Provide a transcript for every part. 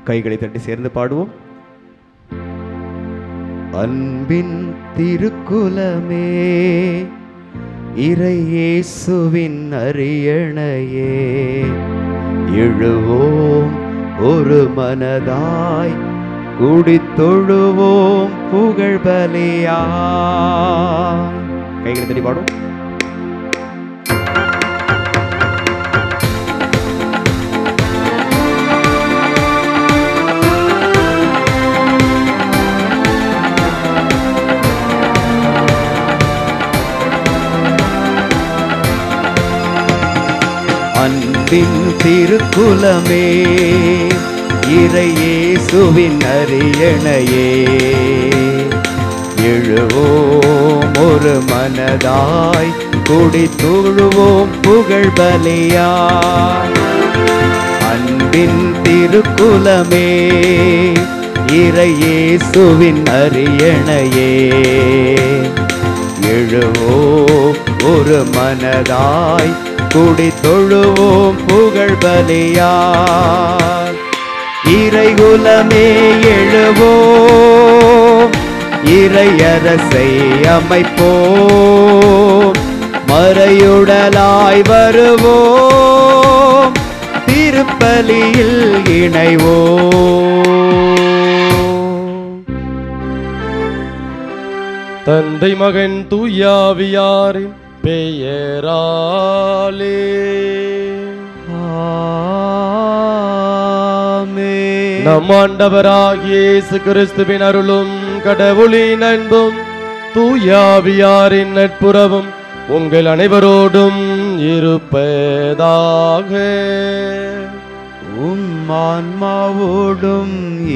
கைகளை தட்டி சேர்ந்து பாடுவோம் அன்பின் திருக்குலமே இறையேசுவின் அரியணையே எழுவோம் ஒரு மனதாய் கூடித் தொழுவோம் புகழ் பலியாய் கைகளை தட்டி பாடும் அன்பின் திருக்குலமே இறையேசுவின் அரியணையே எழுவோம் ஒரு மனதாய் கூடி தொழுவோம் புகழ் பலியாய் அன்பின் திருக்குலமே இறையேசுவின் அரியணையே எழுவோம் ஒரு மனதாய் கூடி தொழுவோம் புகழ் பலியாய் இறைகுலமே எழுவோம் இறையரசை அமைப்போம் மறையுடலாய் வருவோம் திருப்பலியில் இணைவோம் தந்தை மகன் தூயாவியாரின் பெயராலே ஆமென். நம் ஆண்டவராகிய இயேசு கிறிஸ்துவின் அருளும் கடவுளின் அன்பும் தூயாவியாரின் நட்புறவும் உங்கள் அனைவரோடும் இருப்பதாக உம் ஆன்மாவோடும்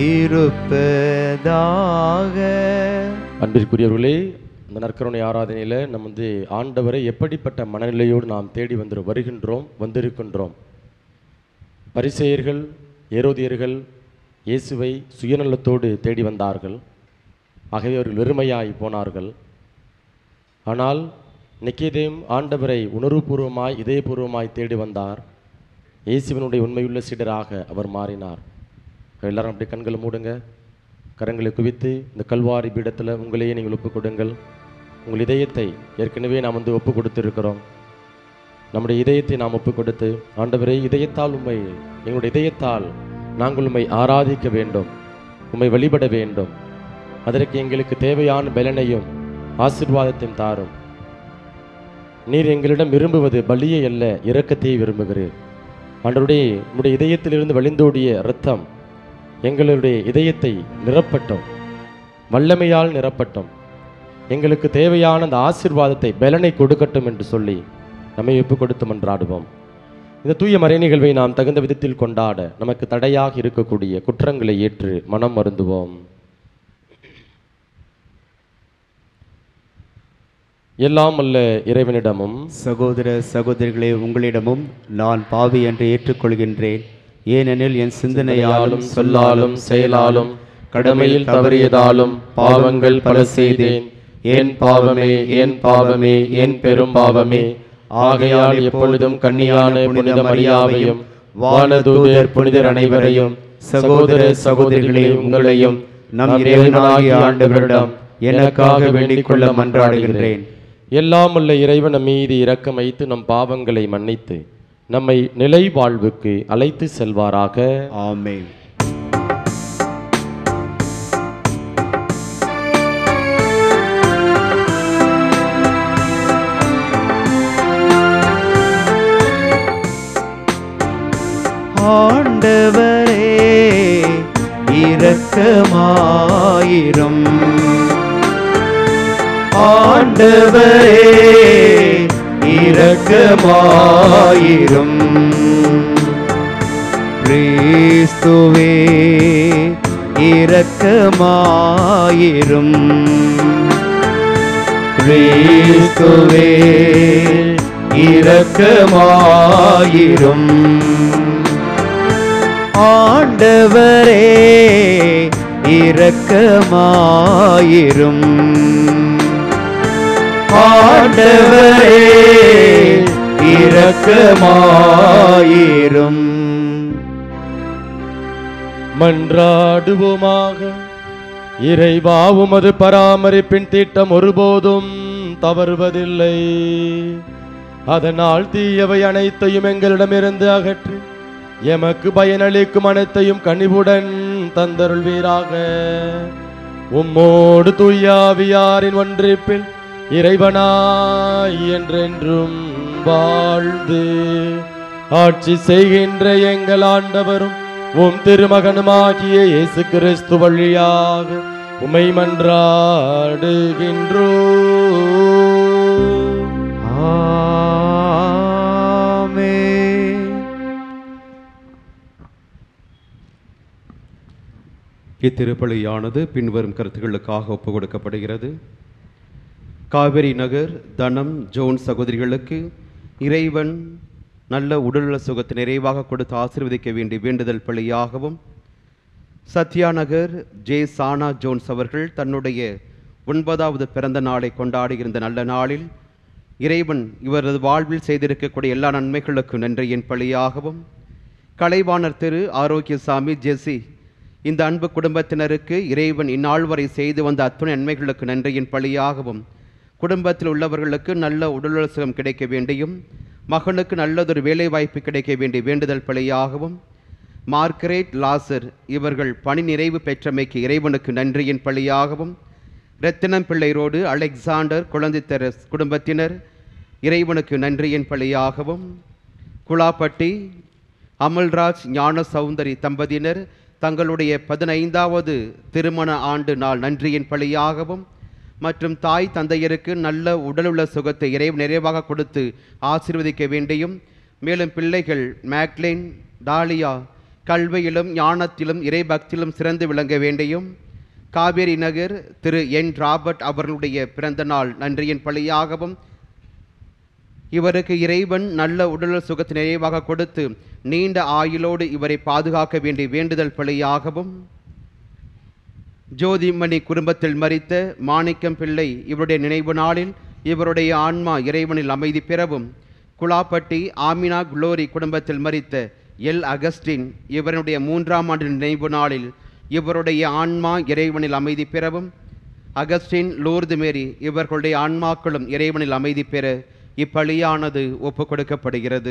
இருப்பதாக அன்பிற்குரியவர்களே இந்த நற்கருணை ஆராதனையில் நம்ம வந்து ஆண்டவரை எப்படிப்பட்ட மனநிலையோடு நாம் தேடி வந்து வருகின்றோம் வந்திருக்கின்றோம் பரிசேயர்கள் ஏரோதியர்கள் இயேசுவை சுயநலத்தோடு தேடி வந்தார்கள் ஆகவே அவர்கள் வெறுமையாய் போனார்கள் ஆனால் நிக்கேதேம் ஆண்டவரை உணர்வுபூர்வமாய் இதயபூர்வமாய் தேடி வந்தார் இயேசுவினுடைய உண்மையுள்ள சீடராக அவர் மாறினார் எல்லாரும் அப்படியே கண்களை மூடுங்க கரங்களை குவித்து இந்த கல்வாரி பீடத்தில் உங்களையே நீங்கள் ஒப்புக் கொடுங்கள் உங்கள் இதயத்தை ஏற்கனவே நாம் வந்து ஒப்பு கொடுத்திருக்கிறோம் நம்முடைய இதயத்தை நாம் ஒப்பு கொடுத்து ஆண்டவரே இதயத்தால் உம்மை எங்களுடைய இதயத்தால் நாங்கள் உம்மை ஆராதிக்க வேண்டும் உம்மை வழிபட வேண்டும் அதற்கு எங்களுக்கு தேவையான பலனையும் ஆசீர்வாதத்தையும் தாரும் நீர் எங்களிடம் விரும்புவது பலியை அல்ல இரக்கத்தையே விரும்புகிறீர் ஆண்டவருடைய உம்முடைய இதயத்திலிருந்து வழிந்தோடிய இரத்தம் எங்களுடைய இதயத்தை நிரப்பட்டும் வல்லமையால் நிரப்பட்டும் எங்களுக்கு தேவையான அந்த ஆசீர்வாதத்தை பலனை கொடுக்கட்டும் என்று சொல்லி நம்மை ஒப்புக் கொடுத்து மன்றாடுவோம் இந்த தூய மறை நிகழ்வை நாம் தகுந்த விதத்தில் கொண்டாட நமக்கு தடையாக இருக்கக்கூடிய குற்றங்களை ஏற்று மனம் மருந்துவோம் எல்லாம் அல்ல இறைவனிடமும் சகோதர சகோதரிகளே உங்களிடமும் நான் பாவி என்று ஏற்றுக்கொள்கின்றேன் ஏனெனில் என் சிந்தனையாலும் சொல்லாலும் செயலாலும் கடமையில் தவறியதாலும் பாவங்கள் பல செய்தேன் என் பாவமே என் பாவமே என் பெரும் பாவமே ஆகையால் எப்பொழுதும் கன்னியான புனித மரியாவையும் வானதூதர் புனிதர் அனைவரையும் சகோதர சகோதரிகளே உங்களையும் நம் இறைவனாகிய ஆண்டவரிடம் எனக்காக வேண்டிக் கொள்ள மன்றாடுகின்றேன் எல்லாம் உள்ள இறைவன் நம் மீது இரக்கம் வைத்து நம் பாவங்களை மன்னித்து நம்மை நிலை வாழ்வுக்கு அழைத்து செல்வாராக ஆமென் ஆண்டவரே இரக்கமாயிரும் ஆண்டவரே இரக்கமாயிரும் கிறிஸ்துவே இரக்கமாயிரும் கிறிஸ்துவே இரக்கமாயிரும் ஆண்டவரே இரக்கமாயிரும் ஆண்டவரே இரக்கமாயிரும் மன்றாடுவோமாக இறைவா உமது பராமரிப்பின் திட்டம் ஒருபோதும் தவறுவதில்லை அதனால் தீயவை அனைத்தையும் எங்களிடமிருந்து அகற்றி எமக்கு பயனளிக்கும் அனைத்தையும் கனிவுடன் தந்தருள்வீராக உம்மோடு தூயாவியாரின் ஒன்றிப்பில் இறைவனாய் என்றென்றும் வாழ்ந்து ஆட்சி செய்கின்ற எங்கள் ஆண்டவரும் உம் திருமகனுமாகிய இயேசு கிறிஸ்து வழியாக உமை மன்றாடுகின்றோ ஆமென். இத்திருப்பலியானது பின்வரும் கருத்துக்களுக்காக ஒப்புக் கொடுக்கப்படுகிறது காவிரி நகர் தனம் ஜோன் சகோதரிகளுக்கு இறைவன் நல்ல உடல்நல சுகத்தை நிறைவாக கொடுத்து ஆசீர்வதிக்க வேண்டிய வேண்டுதல் பலியாகவும் சத்யா நகர் ஜே சானா ஜோன்ஸ் அவர்கள் தன்னுடைய ஒன்பதாவது பிறந்த நாளை கொண்டாடுகிற நல்ல நாளில் இறைவன் இவரது வாழ்வில் செய்திருக்கக்கூடிய எல்லா நன்மைகளுக்கும் நன்றியின் பலியாகவும் கலைவாணர் திரு ஆரோக்கியசாமி ஜெசி இந்த அன்பு குடும்பத்தினருக்கு இறைவன் இந்நாள் வரை செய்து வந்த அத்துணை நன்மைகளுக்கு நன்றியின் பலியாகவும் குடும்பத்தில் உள்ளவர்களுக்கு நல்ல உடல்நல சுகம் கிடைக்க வேண்டியும் மகனுக்கு நல்லதொரு வேலை வாய்ப்பு கிடைக்க வேண்டிய வேண்டுதல் பலியாகவும் மார்கரேட் லாசர் இவர்கள் பணி நிறைவு பெற்றமைக்கு இறைவனுக்கு நன்றியின் பலியாகவும் ரத்தினம் பிள்ளைரோடு அலெக்சாண்டர் குழந்தை தெரஸ் குடும்பத்தினர் இறைவனுக்கு நன்றியின் பலியாகவும் குலாப்பட்டி அமல்ராஜ் ஞான சௌந்தரி தம்பதியினர் தங்களுடைய பதினைந்தாவது திருமண ஆண்டு நாள் நன்றியின் பலியாகவும் மற்றும் தாய் தந்தையருக்கு நல்ல உடலுள்ள சுகத்தை இறை நிறைவாக கொடுத்து ஆசீர்வதிக்க வேண்டியும் மேலும் பிள்ளைகள் மேக்லின் டாலியா கல்வியிலும் ஞானத்திலும் இறைபக்தியிலும் சிறந்து விளங்க வேண்டியும் காவேரி நகர் திரு என் ராபர்ட் அவர்களுடைய பிறந்த நாள் நன்றியின் பலியாகவும் இவருக்கு இறைவன் நல்ல உடல் சுகத்தை நிறைவாக கொடுத்து நீண்ட ஆயுளோடு இவரை பாதுகாக்க வேண்டிய வேண்டுதல் பலியாகவும் ஜோதிமணி குடும்பத்தில் மரித்த மாணிக்கம் பிள்ளை இவருடைய நினைவு நாளில் இவருடைய ஆன்மா இறைவனில் அமைதி பெறவும் குலாப்பட்டி ஆமினா குளோரி குடும்பத்தில் மரித்த எல் அகஸ்டின் இவருடைய மூன்றாம் ஆண்டு நினைவு நாளில் இவருடைய ஆன்மா இறைவனில் அமைதி பெறவும் அகஸ்டின் லூர்து மேரி இவர்களுடைய ஆன்மாக்களும் இறைவனில் அமைதி பெற இப்பலியானது ஒப்புக் கொடுக்கப்படுகிறது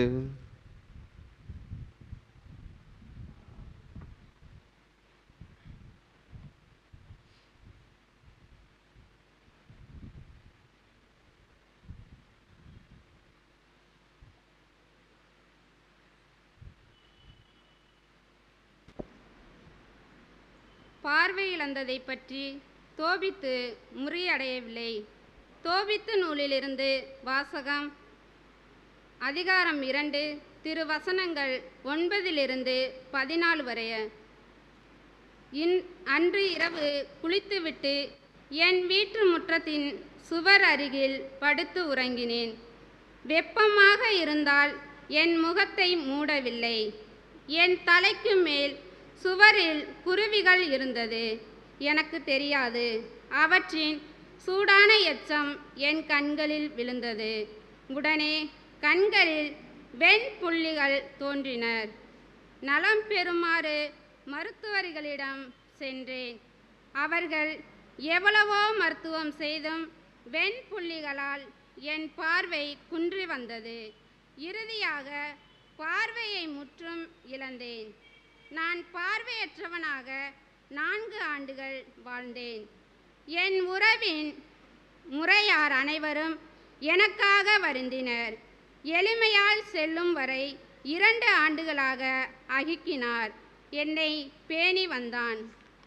பார்வை இழந்ததை பற்றி தோபித்து முறியடையவில்லை தோபித்து நூலிலிருந்து வாசகம் அதிகாரம் இரண்டு திருவசனங்கள் ஒன்பதிலிருந்து பதினாலு வரைய இன் அன்று இரவு குளித்துவிட்டு என் வீட்டு முற்றத்தின் சுவர் அருகில் படுத்து உறங்கினேன் வெப்பமாக இருந்தால் என் முகத்தை மூடவில்லை என் தலைக்கு மேல் சுவரில் குருவிகள் இருந்தது எனக்கு தெரியாது அவற்றின் சூடான எச்சம் என் கண்களில் விழுந்தது உடனே கண்களில் வெண் புள்ளிகள் தோன்றினர் நலம் பெறுமாறு மருத்துவர்களிடம் சென்றேன் அவர்கள் எவ்வளவோ மருத்துவம் செய்தும் வெண் புள்ளிகளால் என் பார்வை குன்றி வந்தது இறுதியாக பார்வையை முற்றும் இழந்தேன் நான் பார்வையற்றவனாக நான்கு ஆண்டுகள் வாழ்ந்தேன் என் உறவின் முறையார் அனைவரும் எனக்காக வருந்தினர் எளிமையால் செல்லும் வரை இரண்டு ஆண்டுகளாக அகிக்கினார் என்னை பேணி வந்தான்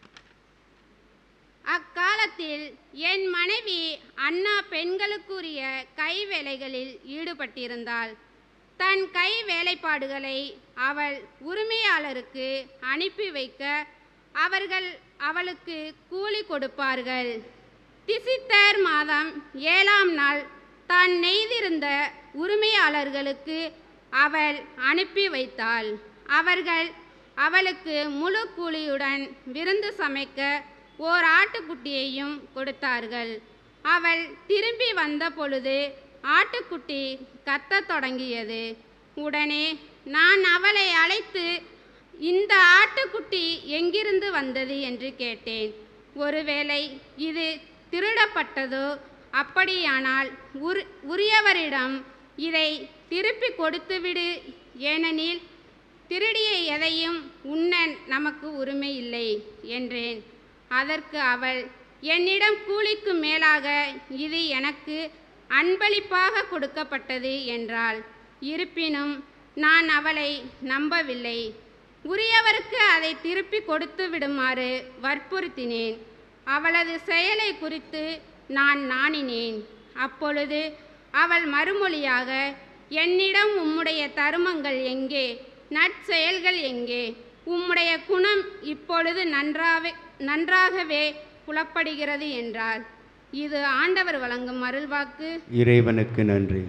அக்காலத்தில் என் மனைவி அண்ணா பெண்களுக்குரிய கைவேலைகளில் ஈடுபட்டிருந்தாள் தன் கை வேலைப்பாடுகளை அவள் உரிமையாளருக்கு அனுப்பி வைக்க அவர்கள் அவளுக்கு கூலி கொடுப்பார்கள் திசித்தர் மாதம் ஏழாம் நாள் தான் நெய்திருந்த உரிமையாளர்களுக்கு அவள் அனுப்பி வைத்தாள் அவர்கள் அவளுக்கு முழு கூலியுடன் விருந்து சமைக்க ஓர் ஆட்டுக்குட்டியையும் கொடுத்தார்கள் அவள் திரும்பி வந்த பொழுது ஆட்டுக்குட்டி கத்தத் தொடங்கியது உடனே நான் அவளை அழைத்து இந்த ஆட்டுக்குட்டி எங்கிருந்து வந்தது என்று கேட்டேன் ஒருவேளை இது திருடப்பட்டதோ அப்படியானால் உர் உரியவரிடம் இதை திருப்பி கொடுத்துவிடு ஏனெனில் திருடிய எதையும் உண்ண நமக்கு உரிமை இல்லை என்றேன் அதற்கு அவள் என்னிடம் கூலிக்கு மேலாக இது எனக்கு அன்பளிப்பாக கொடுக்கப்பட்டது என்றாள் இருப்பினும் நான் அவளை நம்பவில்லை உரியவருக்கு அதை திருப்பி கொடுத்து விடுமாறு வற்புறுத்தினேன் அவளது செயலை குறித்து நான் நாணினேன் அப்பொழுது அவள் மறுமொழியாக என்னிடம் உம்முடைய தருமங்கள் எங்கே நற்செயல்கள் எங்கே உம்முடைய குணம் இப்பொழுது நன்றாவே நன்றாகவே புலப்படுகிறது என்றார் இது ஆண்டவர் வழங்கும் அருள்வாக்கு இறைவனுக்கு நன்றி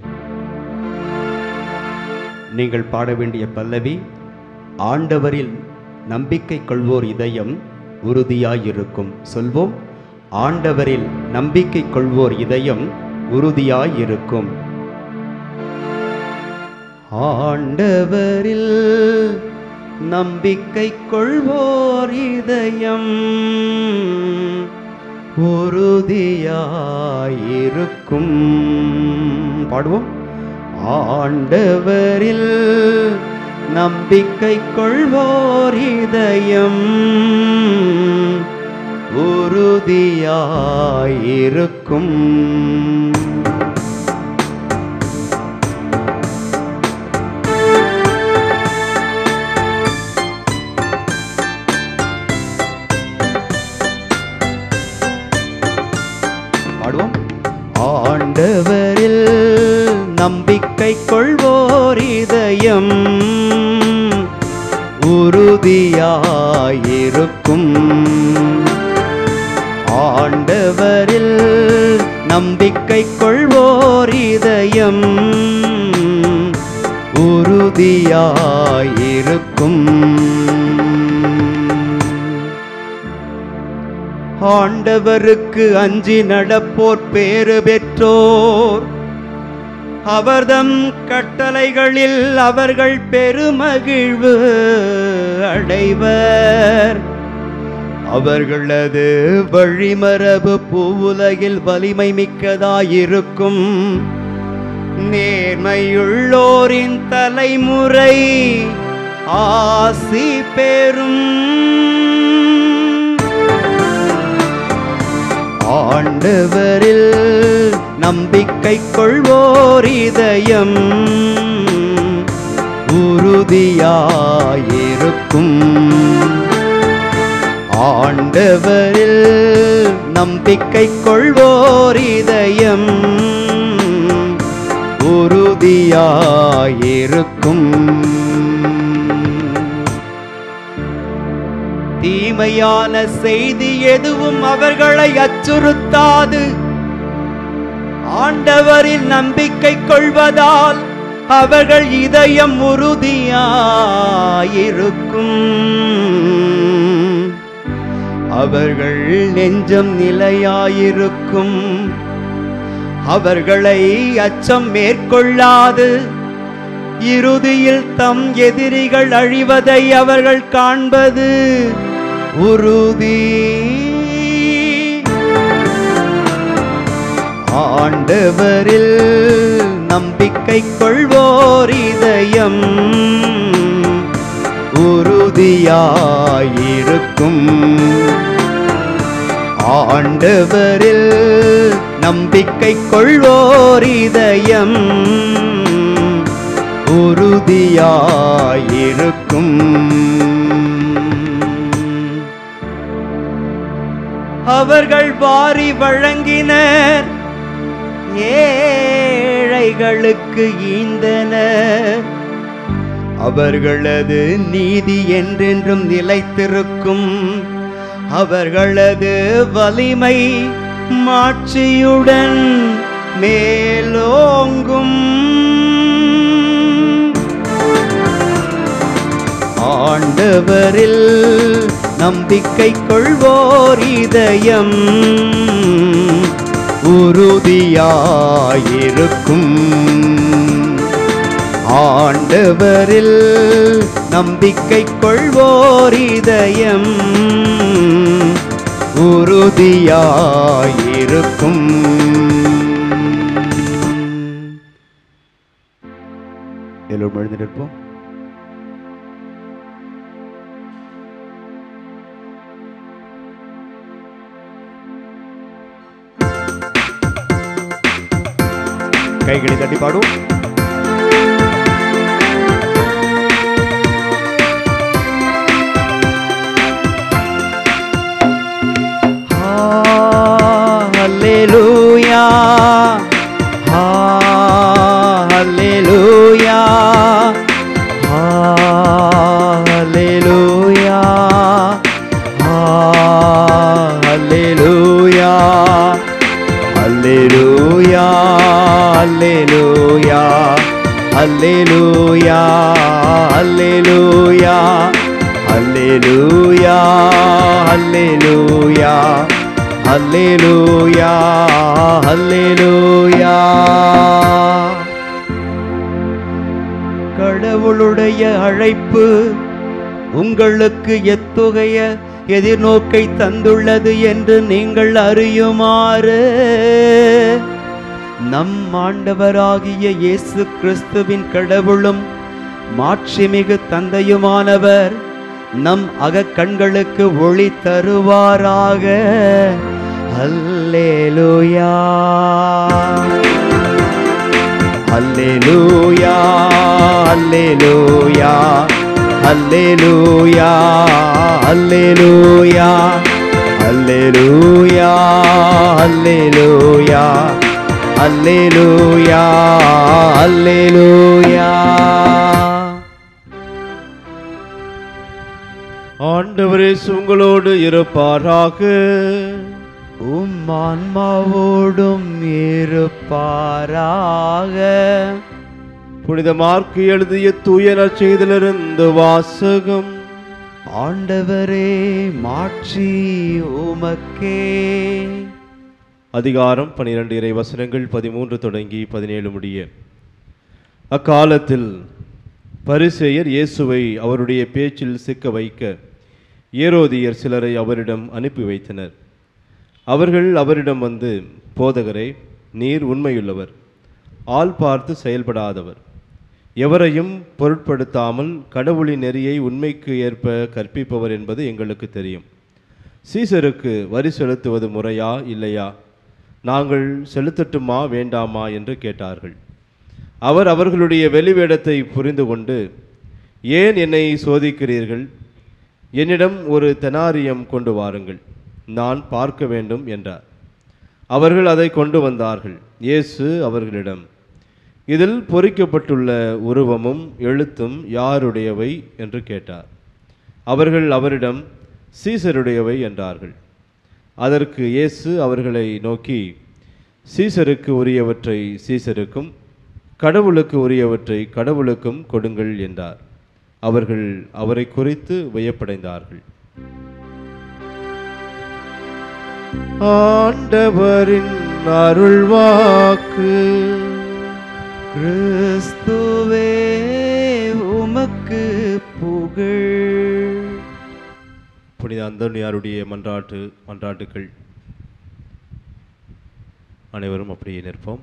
நீங்கள் பாட வேண்டிய பல்லவி ஆண்டவரில் நம்பிக்கை கொள்வோர் இதயம் உறுதியாயிருக்கும் சொல்வோம் ஆண்டவரில் நம்பிக்கை கொள்வோர் இதயம் உறுதியாயிருக்கும் ஆண்டவரில் நம்பிக்கை கொள்வோர் இதயம் உறுதியாயிருக்கும் பாடுவோம் ஆண்டவரில் நம்பிக்கை கொள்வோர் இதயம் உறுதியாயிருக்கும் பாடுவோம் ஆண்டவரில் நம்பிக்கை கொள்வோர் இதயம் உறுதியாயிருக்கும் ஆண்டவரில் நம்பிக்கை கொள்வோர் இதயம் உறுதியாயிருக்கும் ஆண்டவருக்கு அஞ்சி நடப்போர் பேறு பெற்றோர் அவர்தம் கட்டளைகளில் அவர்கள் பெருமகிழ்வு அடைவர் அவர்களது வழிமரபு பூவுலகில் வலிமை மிக்கதாயிருக்கும் நேர்மையுள்ளோரின் தலைமுறை ஆசி பெறும் ஆண்டவரில் நம்பிக்கை கொள்வோர் இதயம் உறுதியாயிருக்கும் ஆண்டவரில் நம்பிக்கை கொள்வோர் இதயம் உறுதியாயிருக்கும் தீமையான செய்தி எதுவும் அவர்களை அச்சுறுத்தாது ஆண்டவரில் நம்பிக்கை கொள்வதால் அவர்கள் இதயம் உறுதியாயிருக்கும் அவர்கள் நெஞ்சம் நிலையாயிருக்கும் அவர்களை அச்சம் மேற்கொள்ளாது இறுதியில் தம் எதிரிகள் அழிவதை அவர்கள் காண்பது உறுதி ஆண்டவரில் நம்பிக்கை கொள்வோர் இதயம் உறுதியாயிருக்கும் ஆண்டவரில் நம்பிக்கை கொள்வோர் இதயம் உறுதியாயிருக்கும் அவர்கள் வாரி வழங்கினர் ஏழைகளுக்கு ஈந்தனர் அவர்களது நீதி என்றென்றும் நிலைத்திருக்கும் அவர்களது வலிமை மாட்சியுடன் மேலோங்கும் ஆண்டவரில் நம்பிக்கை கொள்வோர் இதயம் உறுதியாயிருக்கும் ஆண்டவரில் நம்பிக்கை கொள்வோர் இதயம் உறுதியாயிருக்கும் எல்லோரும் எழுந்து நிற்போம் கைகளை தட்டி பாடும் Hallelujah. Hallelujah. Hallelujah. Hallelujah. Hallelujah. Hallelujah. Hallelujah. Hallelujah. Hallelujah. Hallelujah. Hallelujah. Hallelujah. கடவுளுடைய அழைப்பு உங்களுக்கு எத்துகைய எதிர்நோக்கை தந்துள்ளது என்று நீங்கள் அறியுமாறு நம் ஆண்டவராகிய இயேசு கிறிஸ்துவின் கடவுளும் மாட்சிமிகு தந்தையுமானவர் நம் அகக்கண்களுக்கு ஒளி தருவாராக அல்லேலூயா அல்லேலூயா அல்லேலூயா அல்லேலூயா அல்லேலூயா அல்லேலூயா அல்லேலூயா அல்லேலூயா அல்லேலூயா ஆண்டவரே உங்களோடு இருப்பாராக உம் ஆன்மாவோடும் இருப்பாராக புனித மார்க்கு எழுதிய தூய நற்செய்திலிருந்து வாசகம் ஆண்டவரே மாட்சி உமக்கே அதிகாரம் பனிரெண்டு இறை வசனங்கள் பதிமூன்று தொடங்கி பதினேழு முடிய அக்காலத்தில் பரிசேயர் இயேசுவை அவருடைய பேச்சில் சிக்க வைக்க ஏரோதியர் சிலரை அவரிடம் அனுப்பி வைத்தனர் அவர்கள் அவரிடம் வந்து போதகரே நீர் உண்மையுள்ளவர் ஆள் பார்த்து செயல்படாதவர் எவரையும் பொருட்படுத்தாமல் கடவுளின் நெறியை உண்மைக்கு ஏற்ப கற்பிப்பவர் என்பது எங்களுக்கு தெரியும் சீசருக்கு வரி செலுத்துவது முறையா இல்லையா நாங்கள் செலுத்தட்டுமா வேண்டாமா என்று கேட்டார்கள் அவர் அவர்களுடைய வெளிவேடத்தை புரிந்து கொண்டு ஏன் என்னை சோதிக்கிறீர்கள் என்னிடம் ஒரு தெனாரியம் கொண்டு வாருங்கள் நான் பார்க்க வேண்டும் என்றார் அவர்கள் அதை கொண்டு வந்தார்கள் இயேசு அவர்களிடம் இதில் பொறிக்கப்பட்டுள்ள உருவமும் எழுத்தும் யாருடையவை என்று கேட்டார் அவர்கள் அவரிடம் சீசருடையவை என்றார்கள் அதற்கு இயேசு அவர்களை நோக்கி சீசருக்கு உரியவற்றை சீசருக்கும் கடவுளுக்கு உரியவற்றை கடவுளுக்கும் கொடுங்கள் என்றார் அவர்கள் அவரை குறித்து வியப்படைந்தார்கள் ஆண்டவரின் அருள்வாக்கு கிறிஸ்துவே உமக்கு புகழ் புனித அந்தோனியாருடைய மன்றாட்டு மன்றாட்டுக்கள் அனைவரும் அப்படியே நிற்போம்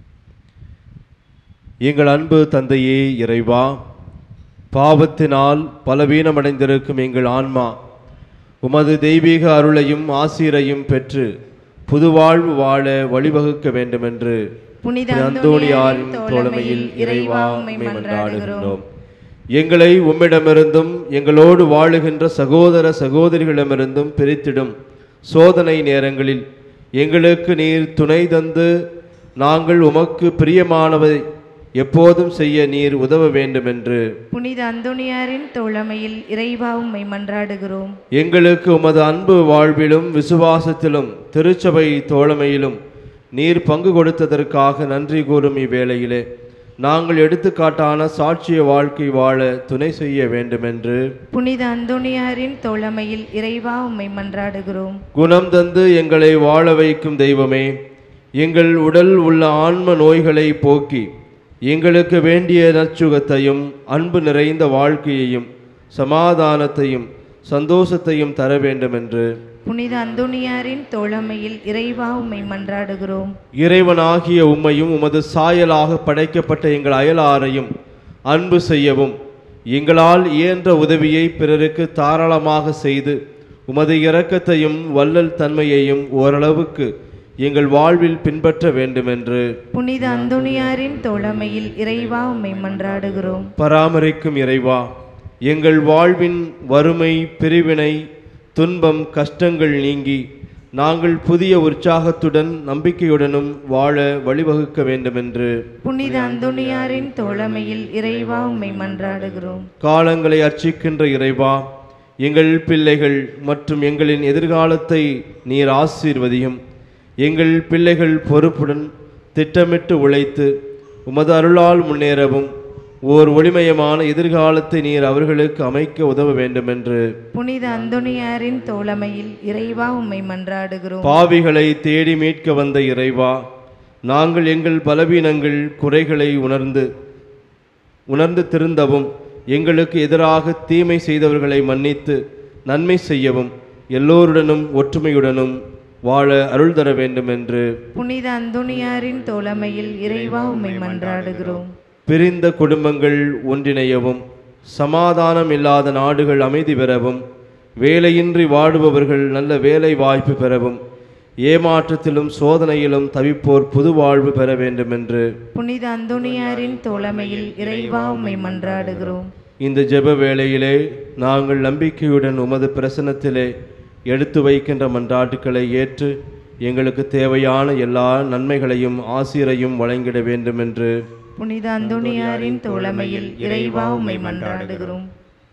எங்கள் அன்பு தந்தையே இறைவா பாவத்தினால் பலவீனமடைந்திருக்கும் எங்கள் ஆன்மா உமது தெய்வீக அருளையும் ஆசீரையும் பெற்று புதுவாழ்வு வாழ வழிவகுக்க வேண்டுமென்று புனித திரு அந்தோணியாரின் அந்தோணியாரின் தோழமையில் தோழமையில் இறைவா உம்மை உம்மை மன்றாடுகிறோம். மன்றாடுகின்றோம் எங்களை உம்மிடமிருந்தும் எங்களோடு வாழுகின்ற சகோதர சகோதரிகளிடமிருந்தும் பிரித்திடும் சோதனை நேரங்களில் எங்களுக்கு நீர் துணை தந்து நாங்கள் உமக்கு பிரியமானவை எப்போதும் செய்ய நீர் உதவ வேண்டுமென்று புனித அந்தோணியாரின் தோழமையில் இறைவா உம்மை மன்றாடுகிறோம் எங்களுக்கு உமது அன்பு வாழ்விலும் விசுவாசத்திலும் திருச்சபை தோழமையிலும் நீர் பங்கு கொடுத்ததற்காக நன்றி கூறும் இவ்வேளையிலே நாங்கள் எடுத்துக்காட்டான சாட்சிய வாழ்க்கை வாழ துணை செய்ய வேண்டுமென்று புனித அந்தோணியாரின் தோழமையில் இறைவா உம்மை மன்றாடுகிறோம் குணம் தந்து எங்களை வாழ வைக்கும் தெய்வமே எங்கள் உடல் உள்ள ஆன்ம நோய்களை போக்கி எங்களுக்கு வேண்டிய நற்சுகத்தையும் அன்பு நிறைந்த வாழ்க்கையையும் சமாதானத்தையும் சந்தோஷத்தையும் தர வேண்டும் என்று புனித அந்தோணியாரின் தோழமையில் இறைவா உம்மை மன்றாடுகிறோம் இறைவனாகிய உம்மையும் உமது சாயலாக படைக்கப்பட்ட எங்கள் அயலாரையும் அன்பு செய்யவும் எங்களால் இயன்ற உதவியை பிறருக்கு தாராளமாக செய்து உமது இரக்கத்தையும் வள்ளல் தன்மையையும் ஓரளவுக்கு எங்கள் வாழ்வில் பின்பற்ற வேண்டுமென்று புனித அந்தோணியாரின் தோழமையில் இறைவா உம்மை மன்றாடுகிறோம் பராமரிக்கும் இறைவா எங்கள் வாழ்வின் வறுமை பிரிவினை துன்பம் கஷ்டங்கள் நீங்கி நாங்கள் புதிய உற்சாகத்துடன் நம்பிக்கையுடனும் வாழ வழிவகுக்க வேண்டுமென்று புனித அந்தோணியாரின் தோழமையில் இறைவா உம்மை மன்றாடுகிறோம் காலங்களை அர்ச்சிக்கின்ற இறைவா எங்கள் பிள்ளைகள் மற்றும் எங்களின் எதிர்காலத்தை நீர் ஆசீர்வதியும் எங்கள் பிள்ளைகள் பொறுப்புடன் திட்டமிட்டு உழைத்து உமது அருளால் முன்னேறவும் ஓர் ஒளிமயமான எதிர்காலத்தை நீர் அவர்களுக்கு அமைக்க உதவ வேண்டுமென்று புனித அந்தோணியாரின் தோழமையில் இறைவா உம்மை மன்றாடுகிறோம் பாவிகளை தேடி மீட்க வந்த இறைவா நாங்கள் எங்கள் பலவீனங்கள் குறைகளை உணர்ந்து உணர்ந்து திருந்தவும் எங்களுக்கு எதிராக தீமை செய்தவர்களை மன்னித்து நன்மை செய்யவும் எல்லோருடனும் ஒற்றுமையுடனும் வாழ அருள் தர வேண்டும் என்று புனித அந்தோணியாரின் தோழமையில் இறைவா உம்மை மன்றாடுகிறோம் பிரிந்த குடும்பங்கள் ஒன்றிணையவும் சமாதானம் இல்லாத நாடுகள் அமைதி பெறவும் வேலையின்றி வாடுபவர்கள் நல்ல வேலை வாய்ப்பு பெறவும் ஏமாற்றத்திலும் சோதனையிலும் தவிப்போர் புது வாழ்வு பெற வேண்டும் என்று புனித அந்தோணியாரின் தோழமையில் இறைவா உம்மை மன்றாடுகிறோம் இந்த ஜெப வேளையிலே நாங்கள் நம்பிக்கையுடன் உமது பிரசன்னத்திலே எடுத்து வைக்கின்ற மன்றாட்டுக்களை ஏற்று எங்களுக்கு தேவையான எல்லா நன்மைகளையும் ஆசிரையும் வழங்கிட வேண்டும் என்று புனித அந்தோணியாரின் தோழமையில் இறைவா உம்மை மன்றாடுகிறோம்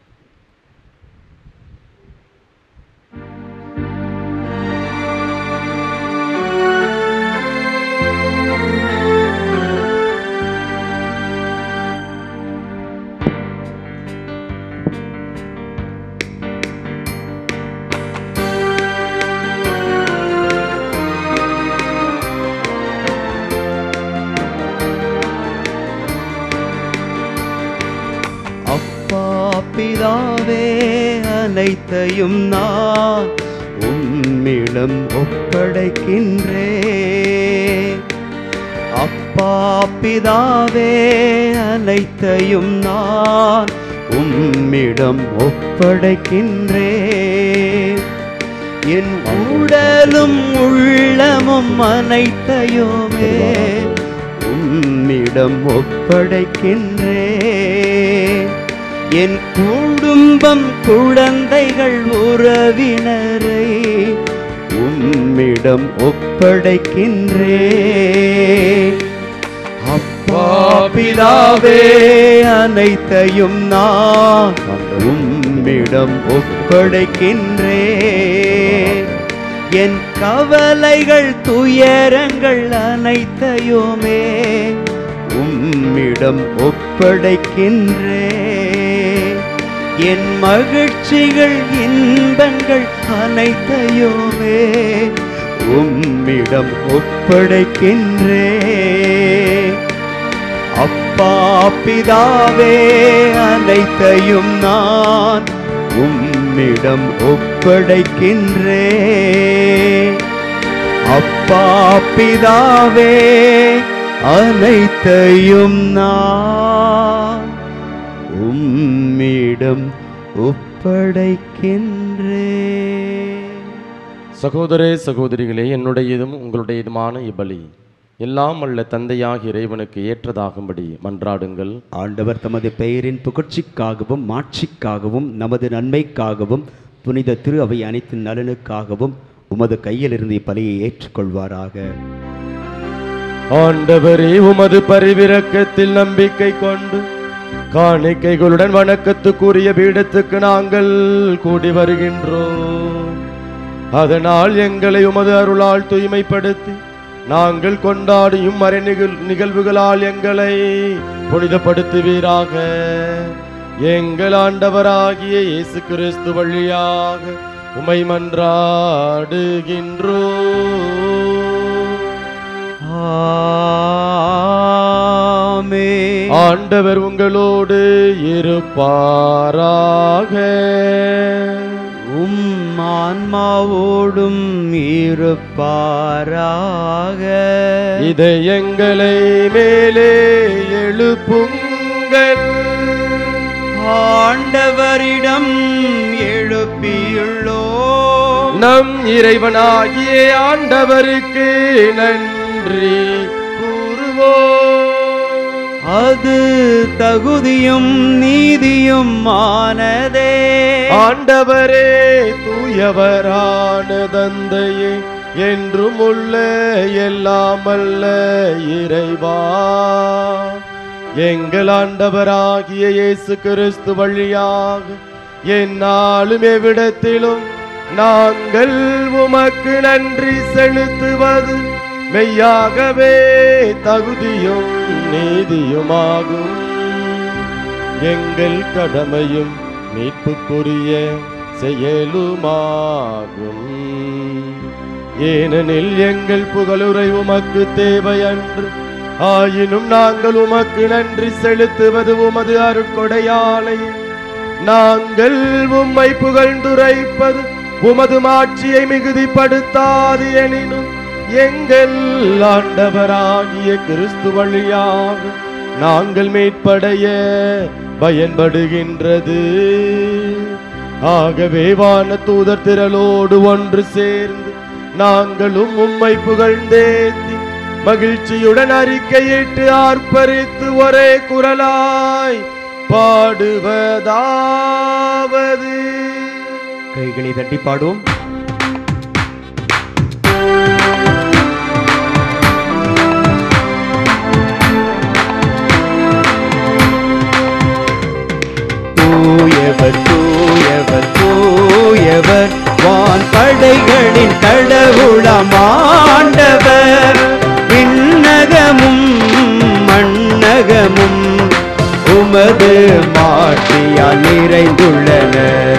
அப்பா பிதாவே அனைத்தையும் நான் உம்மிடம் ஒப்படைக்கின்றேன் அப்பா பிதாவே அனைத்தையும் நான் உம்மிடம் ஒப்படைக்கின்றேன் என் உடலும் உள்ளமும் அனைத்தையுமே உம்மிடம் ஒப்படைக்கின்றேன் என் குடும்பம் குழந்தைகள் உறவினரை உம்மிடம் ஒப்படைக்கின்றேன் அப்பா பிதாவே அனைத்தையும் நான் உம்மிடம் ஒப்படைக்கின்றேன் என் கவலைகள் துயரங்கள் அனைத்தையுமே உம்மிடம் ஒப்படைக்கின்றேன் என் மகிழ்ச்சிகள் இன்பங்கள் அனைத்தையுமே உம்மிடம் ஒப்படைக்கின்றேன் அப்பா பிதாவே அனைத்தையும் நான் உம்மிடம் ஒப்படைக்கின்றேன் அப்பா பிதாவே அனைத்தையும் நான் உம்மிடம் ஒப்படைக்கின்றேன் சகோதரே சகோதரிகளே என்னுடையதும் உங்களுடையதுமான இப்பலி எல்லாம் அல்ல தந்தையாகிய இறைவனுக்கு ஏற்றதாகும்படி மன்றாடுங்கள் ஆண்டவர் தமது பெயரின் புகழ்ச்சிக்காகவும் மாட்சிக்காகவும் நமது நன்மைக்காகவும் புனித திரு அவை அனைத்து நலனுக்காகவும் உமது கையிலிருந்து இப்பலியை ஏற்றுக்கொள்வாராக ஆண்டவரே உமது பரிவிரக்கத்தில் நம்பிக்கை கொண்டு காணிக்கைகளுடன் வணக்கத்துக்குரிய பீடத்துக்கு நாங்கள் கூடி வருகின்றோம் அதனால் எங்களை உமது அருளால் தூய்மைப்படுத்தி நாங்கள் கொண்டாடியும் மறை நிகழ் நிகழ்வுகளால் எங்களை புனிதப்படுத்துவீராக எங்கள் ஆண்டவராகிய இயேசு கிறிஸ்து வழியாக உமை மன்றாடுகின்றோம் ஆமே ஆண்டவர் உங்களோடு இருப்பாராக உம் ஆன்மாவோடும் இருப்பாராக இதயங்களை மேலே எழுப்புங்கள் ஆண்டவரிடம் எழுப்பியுள்ளோ நம் இறைவனாகிய ஆண்டவருக்கு நன்றி கூறுவோம் அது தகுதியும் நீதியும் ஆனதே ஆண்டவரே தூயவரான தந்தையே என்றும் உள்ள எல்லாமல்ல இறைவா எங்கள் ஆண்டவராகிய இயேசு கிறிஸ்து வழியாக என்னாலும் எவ்விடத்திலும் நாங்கள் உமக்கு நன்றி செலுத்துவது மெய்யாகவே தகுதியும் நீதியுமாகும் எங்கள் கடமையும் மீட்புக்குரிய செயலுமாகும் ஏனெனில் எங்கள் புகழுரை உமக்கு தேவையன்று ஆயினும் நாங்கள் உமக்கு நன்றி செலுத்துவது உமது அருட்கொடையாலை நாங்கள் உம்மை புகழ்ந்துரைப்பது உமது மாட்சியை மிகுதிப்படுத்தாது எனினும் எங்கள் ஆண்டவராகிய கிறிஸ்து வழியாக நாங்கள் மீட்படைய பயன்படுகின்றது ஆகவே வான தூதர் திரளோடு ஒன்று சேர்ந்து நாங்களும் உம்மை புகழ்ந்தேத்தி மகிழ்ச்சியுடன் அறிக்கையிட்டு ஆர்ப்பரித்து ஒரே குரலாய் பாடுவதாவது கைகளை தட்டி பாடுவோம் தூயவர் தூயவர் தூயவர் வான் படைகளின் கடவுளமாண்டவர் விண்ணகமும் மண்ணகமும் உமது மாட்சியால் நிறைந்துள்ளன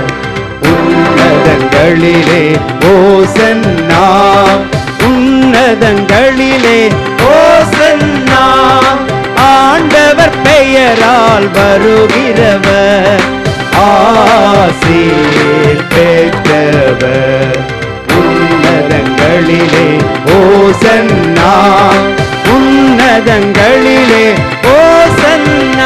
உன்னதங்களிலே ஓசன்னா உன்னதங்களிலே ஓசன்னா ஆண்டவர் பெயரால் வருகிறவர் ஆசீர் பெற்றவர் உன்னதங்களிலே ஓசன்னா உன்னதங்களிலே ஓசன்னா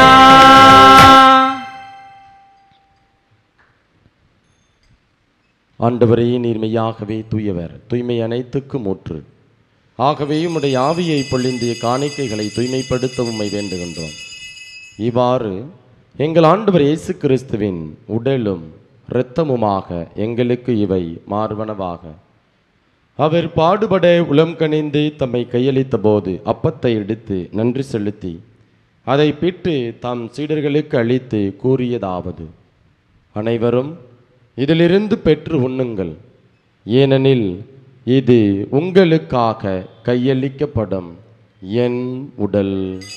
ஆண்டவரே நீர்மையாகவே தூயவர் தூய்மை அனைத்துக்கும் ஊற்று ஆகவே உம்முடைய ஆவியை பொழிந்திய காணிக்கைகளை தூய்மைப்படுத்த உம்மை வேண்டுகின்றோம் இவ்வாறு எங்கள் ஆண்டவர் இயேசு கிறிஸ்துவின் உடலும் இரத்தமுமாக எங்களுக்கு இவை மார்பனவாக அவர் பாடுபட உளம் கனிந்து தம்மை கையளித்த போது அப்பத்தை எடுத்து நன்றி செலுத்தி அதை பிட்டு தம் சீடர்களுக்கு அளித்து கூறியதாவது அனைவரும் இதிலிருந்து பெற்று உண்ணுங்கள் ஏனெனில் இது உங்களுக்காக கையளிக்கப்படும் என் உடல்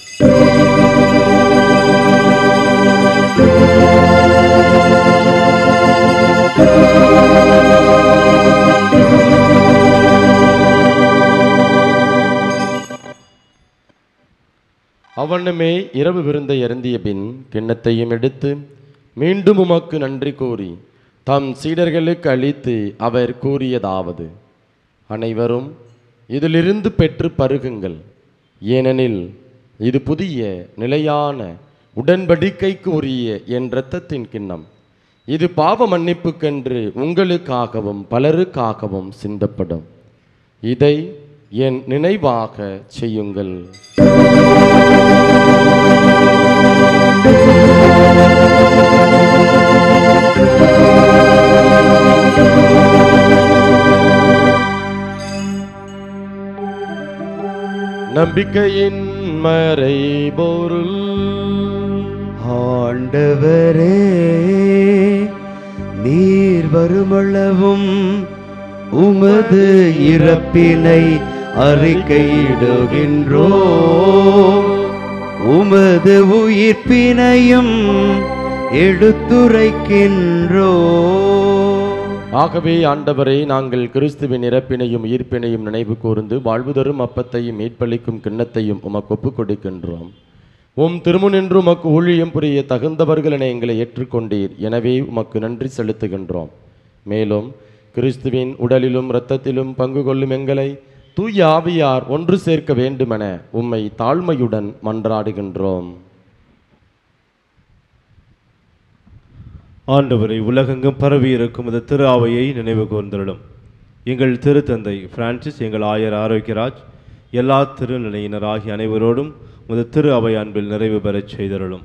அவனுமே இரவு விருந்தை அருந்திய பின் கிண்ணத்தையும் எடுத்து மீண்டும் உமக்கு நன்றி கூறி தம் சீடர்களுக்கு அளித்து அவர் கூறியதாவது அனைவரும் இதிலிருந்து பெற்று பருகுங்கள் ஏனெனில் இது புதிய நிலையான உடன்படிக்கைக்கு உரிய என் இரத்தத்தின் கிண்ணம் இது பாவ மன்னிப்புக்கென்று உங்களுக்காகவும் பலருக்காகவும் சிந்தப்படும் இதை என் நினைவாக செய்யுங்கள் நம்பிக்கையின் மறைபொருள் ஆண்டவரே நீர் வருமளவும் உமது இறப்பினை அறிக்கையிடுகின்றோ உமது உயிர்ப்பினையும் எடுத்துரைக்கின்றோ ஆகவே ஆண்டவரை நாங்கள் கிறிஸ்துவின் இறப்பினையும் உயிர்ப்பினையும் நினைவு கூர்ந்து வாழ்வு தரும் அப்பத்தையும் மீட்பளிக்கும் கிண்ணத்தையும் உமக்கு ஒப்புக் கொடுக்கின்றோம் உம் திருமுனின்று உமக்கு ஊழியம் புரிய தகுந்தவர்கள் என எங்களை ஏற்றுக்கொண்டீர் எனவே உமக்கு நன்றி செலுத்துகின்றோம் மேலும் கிறிஸ்துவின் உடலிலும் இரத்தத்திலும் பங்கு கொள்ளும் எங்களை தூய ஆவியார் ஒன்று சேர்க்க வேண்டுமென உம்மை தாழ்மையுடன் மன்றாடுகின்றோம் ஆண்டவரை உலகெங்கும் பரவி இருக்கும் இந்த திரு அவையை நினைவு கூர்ந்தருளும் எங்கள் திருத்தந்தை பிரான்சிஸ் எங்கள் ஆயர் ஆரோக்கியராஜ் எல்லா திருநிலையினர் ஆகிய அனைவரோடும் உமது திரு அவை அன்பில் நிறைவு பெறச் செய்தருளும்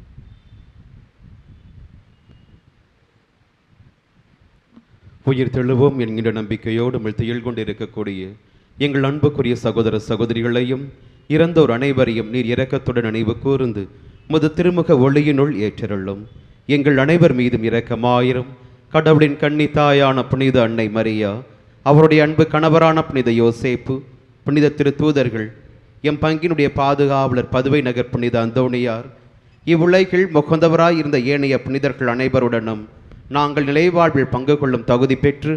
உயிர் தெழுவோம் என்கின்ற நம்பிக்கையோடு மிழ்த்தியில் கொண்டிருக்கக்கூடிய எங்கள் அன்புக்குரிய சகோதர சகோதரிகளையும் இறந்தோர் அனைவரையும் நீர் இரக்கத்துடன் நினைவு கூர்ந்து முது திருமுக ஒளியினுள் ஏற்றருளும் எங்கள் அனைவர் மீதும் இரக்கமாயிரும் கடவுளின் கன்னி தாயான புனித அன்னை மரியா அவருடைய அன்பு கணவரான புனித யோசேப்பு புனித திருத்தூதர்கள் எம் பங்கினுடைய பாதுகாவலர் பதுவை நகர் புனித அந்தோணியார் இவ்வுலகில் முகந்தவராய் இருந்த ஏனைய புனிதர்கள் அனைவருடனும் நாங்கள் நிலைவாழ்வில் பங்கு கொள்ளும் தகுதி பெற்று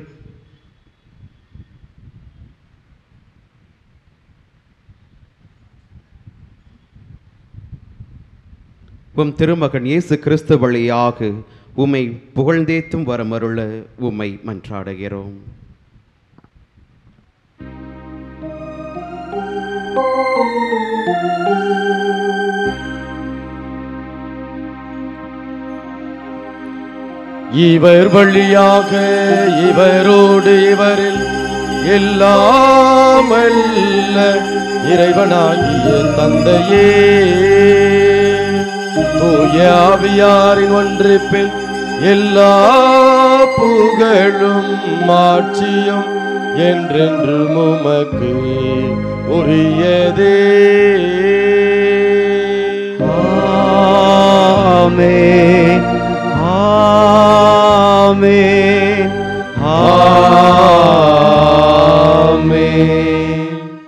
உம் திருமகன் இயேசு கிறிஸ்து வழியாக உம்மை புகழ்ந்தேத்தும் வரமருள உம்மை மன்றாடுகிறோம் இவர் வழியாக இவரோடு இவரில் எல்லாம் அல்ல இறைவனாகிய தந்தையே தூய ஆவியாரின் ஒன்றிப்பில் எல்லா புகழும் மாட்சியும் என்றென்றும் உமக்கு உரியதே ஆமென் ஆமென் ஆமென்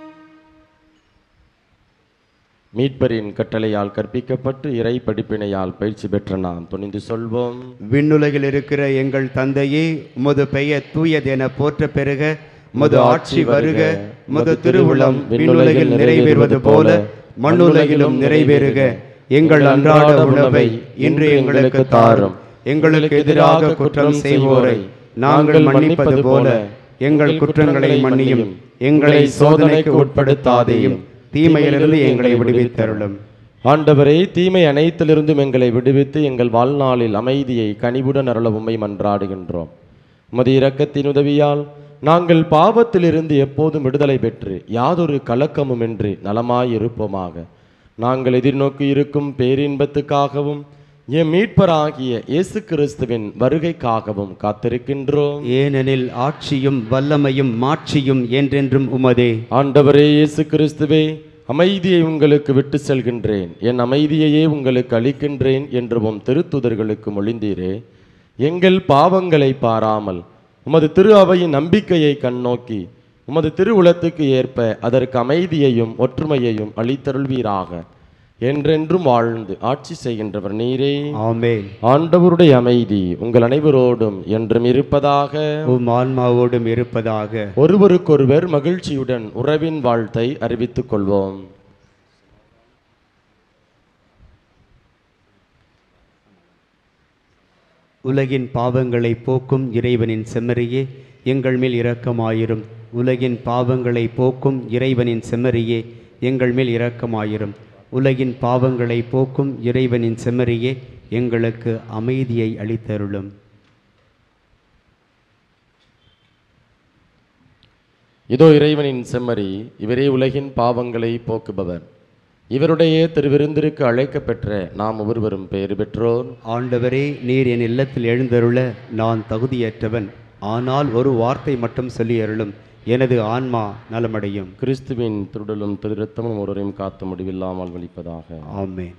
மீட்பரின் கட்டளையால் கற்பிக்கப்பட்டு இறை படிப்பினையால் பயிற்சி பெற்ற நாம் துணிந்து சொல்வோம் விண்ணுலகில் இருக்கிற எங்கள் தந்தையே உமது பெயர் தூயதென போற்ற பெருக உமது ஆட்சி வருக உமது திருவுளம் விண்ணுலகில் நிறைவேறுவது போல மண்ணுலகிலும் நிறைவேறுக எங்கள் அன்றாட உணவை இன்று எங்களுக்கு தாரும் எங்களுக்கு எதிராக குற்றம் செய்வோரை நாங்கள் மன்னிப்பது போல எங்கள் குற்றங்களை மன்னியும் எங்களை சோதனைக்கு உட்படுத்தாதேயும் தீமையிலிருந்து எங்களை விடுவித்தருளும் ஆண்டவரே தீமை அனைத்திலிருந்தும் எங்களை விடுவித்து எங்கள் வாழ்நாளில் அமைதியை கனிவுடன் அருள உம்மை மன்றாடுகின்றோம் உமது இரக்கத்தின் உதவியால் நாங்கள் பாவத்திலிருந்து எப்போதும் விடுதலை பெற்று யாதொரு கலக்கமுமின்றி நலமாயிருப்போமாக நாங்கள் எதிர்நோக்கி இருக்கும் பேரின்பத்துக்காகவும் எம் மீட்பராகிய இயேசு கிறிஸ்துவின் வருகைக்காகவும் காத்திருக்கின்றோம் ஏனெனில் ஆட்சியும் வல்லமையும் மாட்சியும் என்றென்றும் உமதே ஆண்டவரே இயேசு கிறிஸ்துவே அமைதியை உங்களுக்கு விட்டு செல்கின்றேன் என் அமைதியையே உங்களுக்கு அளிக்கின்றேன் என்று உம் திருத்துதர்களுக்கு மொழிந்தீரே எங்கள் பாவங்களை பாராமல் உமது திரு அவையின் நம்பிக்கையை கண்ணோக்கி உமது திருவுளத்துக்கு ஏற்ப அதற்கு அமைதியையும் ஒற்றுமையையும் அளித்தருள்வீராக என்றென்றும் வாழ்ந்து ஆட்சி செய்கின்றவர் நீரே ஆமென் ஆண்டவருடைய அமைதி உங்கள் அனைவரோடும் என்றும் இருப்பதாக உம் ஆன்மாவோடும் இருப்பதாக ஒருவருக்கொருவர் மகிழ்ச்சியுடன் உறவின் வாழ்த்தை அறிவித்துக் கொள்வோம் உலகின் பாவங்களை போக்கும் இறைவனின் செம்மறியே எங்கள் மேல் இரக்கமாயிரும் உலகின் பாவங்களை போக்கும் இறைவனின் செம்மறியே எங்கள் மேல் இரக்கமாயிரும் உலகின் பாவங்களை போக்கும் இறைவனின் செம்மறியே எங்களுக்கு அமைதியை அளித்தருளும் இதோ இறைவனின் செம்மறி இவரே உலகின் பாவங்களை போக்குபவர் இவருடைய திருவிருந்திற்கு அழைக்கப் பெற்ற நாம் ஒவ்வொருவரும் பெயர் பெற்றோர் ஆண்டவரே நீர் என் இல்லத்தில் எழுந்தருள நான் தகுதியற்றவன் ஆனால் ஒரு வார்த்தை மட்டும் சொல்லி அருளும் எனது ஆன்மா நலமடையும் கிறிஸ்துவின் திருடலும் திருரத்தமும் ஒருவரையும் காத்த முடிவில்லாமல் வலிப்பதாக ஆமென்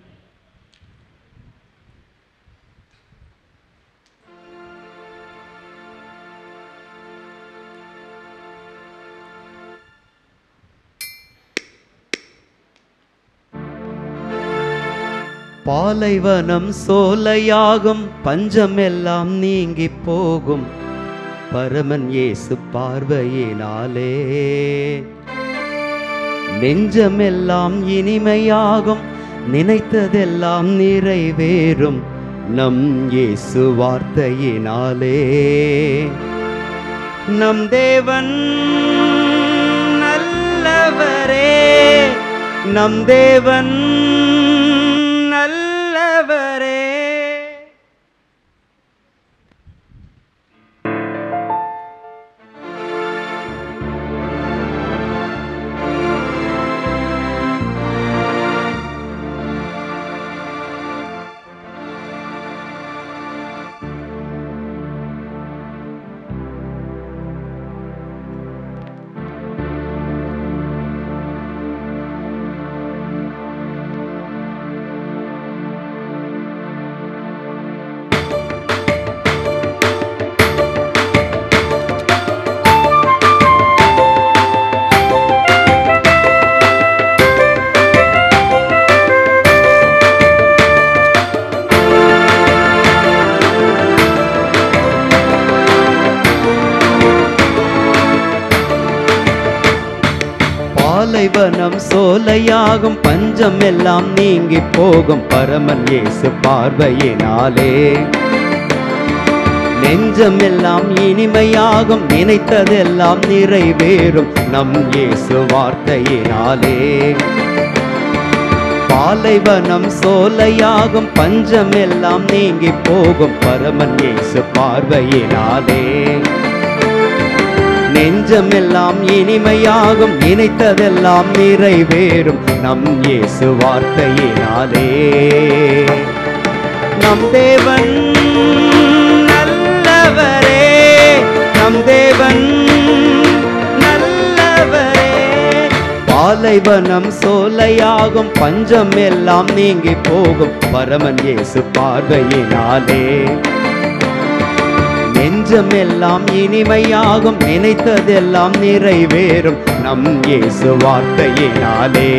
பாலைவனம் சோலையாகும் பஞ்சமெல்லாம் நீங்கி போகும் பரமன் இயேசு பார்வையினாலே நெஞ்சமெல்லாம் இனிமையாகும் நினைத்ததெல்லாம் நிறைவேறும் நம் இயேசு வார்த்தையினாலே நம் தேவன் நல்லவரே நம் தேவன் நல்லவரே பாலைவனம் சோலையாகும் பஞ்சம் எல்லாம் நீங்கி போகும் பரமன் இயேசு பார்வையினாலே நெஞ்சம் எல்லாம் இனிமையாகும் நினைத்ததெல்லாம் நிறைவேறும் நம் இயேசு வார்த்தையினாலே பாலைவனம் சோலையாகும் பஞ்சம் எல்லாம் நீங்கி போகும் பரமன் இயேசு பார்வையினாலே நெஞ்சமெல்லாம் இனிமையாகும் நினைத்ததெல்லாம் நிறைவேறும் நம் இயேசு வார்த்தையினாலே நம் தேவன் நல்லவரே நம் தேவன் நல்லவரே பாலைவனம் சோலையாகும் பஞ்சம் எல்லாம் நீங்கி போகும் பரமன் இயேசு பார்வையினாலே நெஞ்சமெல்லாம் இனிமையாகும் நினைத்ததெல்லாம் நிறைவேறும் நம் இயேசு வார்த்தையினாலே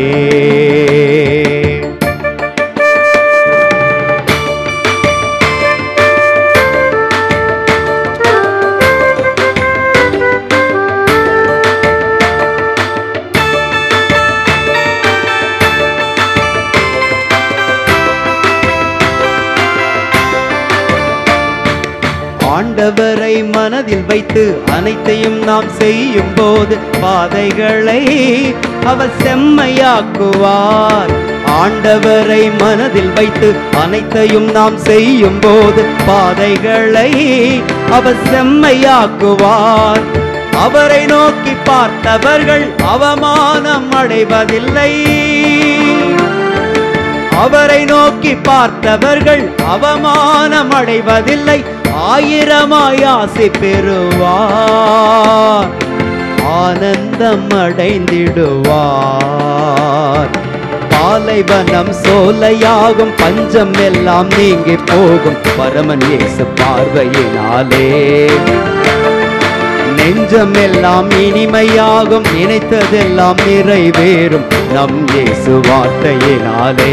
ஆண்டவரை மனதில் வைத்து அனைத்தையும் நாம் செய்யும் போது பாதைகளை அவர் செம்மையாக்குவார் ஆண்டவரை மனதில் வைத்து அனைத்தையும் நாம் செய்யும் போது பாதைகளை அவர் செம்மையாக்குவார் அவரை நோக்கி பார்த்தவர்கள் அவமானம் அடைவதில்லை அவரை நோக்கி பார்த்தவர்கள் அவமானம் அடைவதில்லை ஆயிரமாய் ஆசை பெறுவார் ஆனந்தம் அடைந்திடுவார் பாலைவனம் சோலையாகும் பஞ்சம் எல்லாம் நீங்கி போகும் பரமன் இயேசு பார்வையினாலே நெஞ்சமெல்லாம் இனிமையாகும் நினைத்ததெல்லாம் நிறைவேறும் நம் இயேசு வார்த்தையினாலே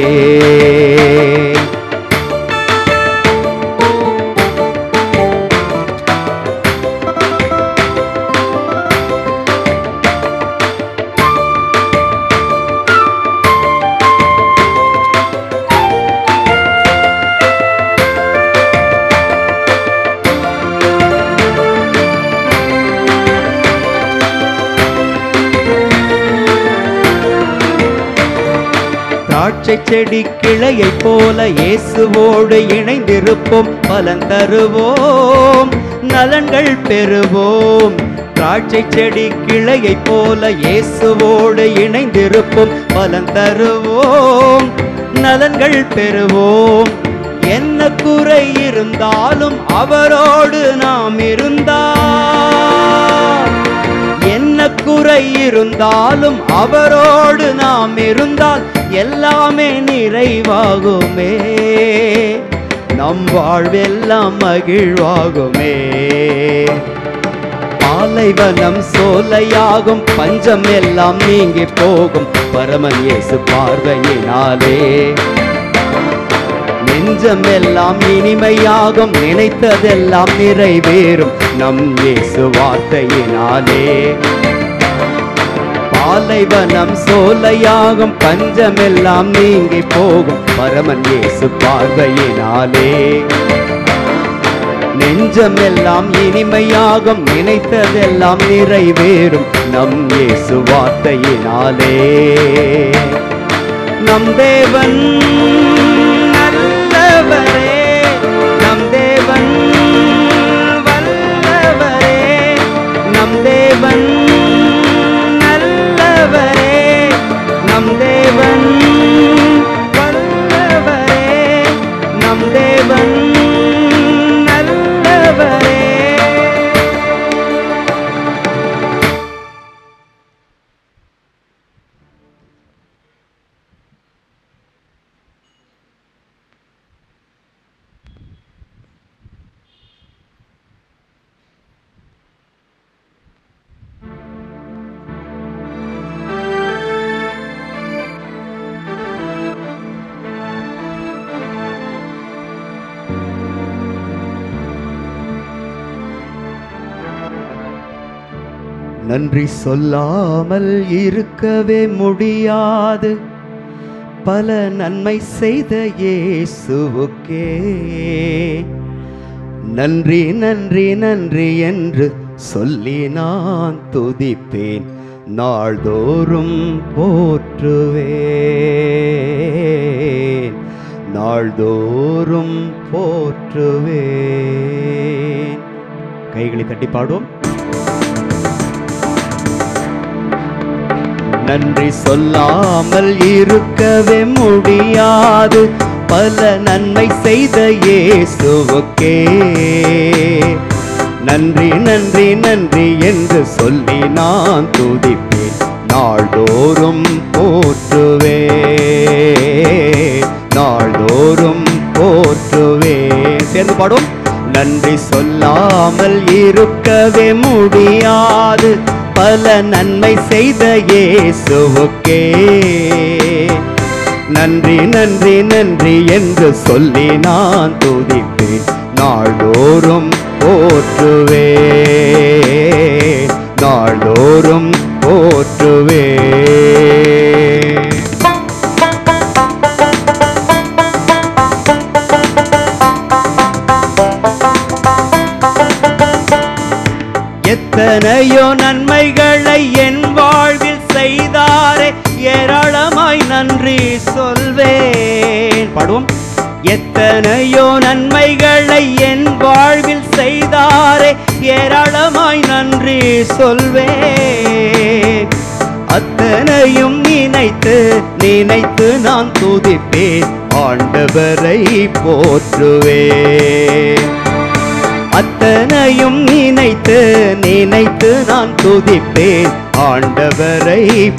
திராட்சை செடி கிளையைப் போல இயேசுவோடு இணைந்திருப்போம் பலன் தருவோம் நலன்கள் பெறுவோம் திராட்சை செடி கிளையைப் போல இயேசுவோடு இணைந்திருப்போம் பலன் தருவோம் நலன்கள் பெறுவோம் என்ன குறை இருந்தாலும் அவரோடு நாம் இருந்தால் என்ன குறை இருந்தாலும் அவரோடு நாம் இருந்தால் எல்லாமே நிறைவாகுமே நம் வாழ்வெல்லாம் மகிழ்வாகுமே பாலைவனம் சோலையாகும் பஞ்சம் எல்லாம் நீங்கி போகும் பரமன் இயேசு பார்வையினாலே நெஞ்சமெல்லாம் இனிமையாகும் நினைத்ததெல்லாம் நிறைவேறும் நம் இயேசு வார்த்தையினாலே பாலைவனம் சோலையாகும் பஞ்சமெல்லாம் நீங்கி போகும் பரமன் இயேசு பார்வையினாலே நெஞ்சமெல்லாம் இனிமையாகும் நினைத்ததெல்லாம் நிறைவேறும் நம் இயேசு வார்த்தையினாலே நம் தேவன் நல்லவரே நம் தேவன் வல்லவரே நம் தேவன் நல்லவரே நம் தேவன் வல்லவரே நம் தேவன் நல்லவரே நன்றி சொல்லாமல் இருக்கவே முடியாது பல நன்மை செய்த இயேசுவுக்கே நன்றி நன்றி நன்றி என்று சொல்லி நான் துதிப்பேன் நாள்தோறும் போற்றுவேன் நாள்தோறும் போற்றுவேன் கைகளை தட்டி பாடுவோம் நன்றி சொல்லாமல் இருக்கவே முடியாது பல நன்மை செய்த இயேசுவுக்கே நன்றி நன்றி நன்றி என்று சொல்லி நான் துதிப்பேன் நாள்தோறும் போற்றுவேன் நாள்தோறும் போற்றுவேன் சேர்ந்து பாடும் நன்றி சொல்லாமல் இருக்கவே முடியாது பல நன்மை செய்த இயேசுவுக்கே நன்றி நன்றி நன்றி என்று சொல்லி நான் துதிப்பேன் நாள்தோறும் போற்றுவேன் நாள்தோறும் போற்றுவேன் எத்தனையோ நன்மைகளை என் வாழ்வில் செய்தாரே ஏராளமாய் நன்றி சொல்வேன் பாடுவோம் எத்தனையோ நன்மைகளை என் வாழ்வில் செய்தாரே ஏராளமாய் நன்றி சொல்வேன் அத்தனையும் நினைத்து நினைத்து நான் துதிப்பேன் ஆண்டவரை போற்றுவேன் அத்தனையும் நினைத்து நினைத்து நான் துதிப்பேன் ஆண்டவரை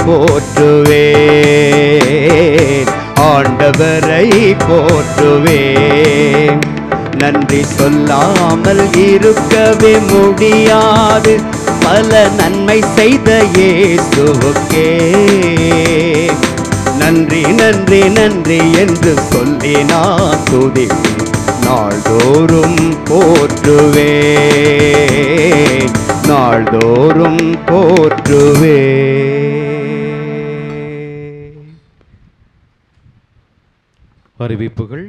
போற்றுவேன் ஆண்டவரை போற்றுவேன் நன்றி சொல்லாமல் இருக்கவே முடியாது பல நன்மை செய்த இயேசுவுக்கே நன்றி நன்றி நன்றி என்று சொல்லி நான் துதிப்பேன் நாள்தோறும் போற்றுவேன் நாள்தோறும் போற்றுவேன் அறிவிப்புகள்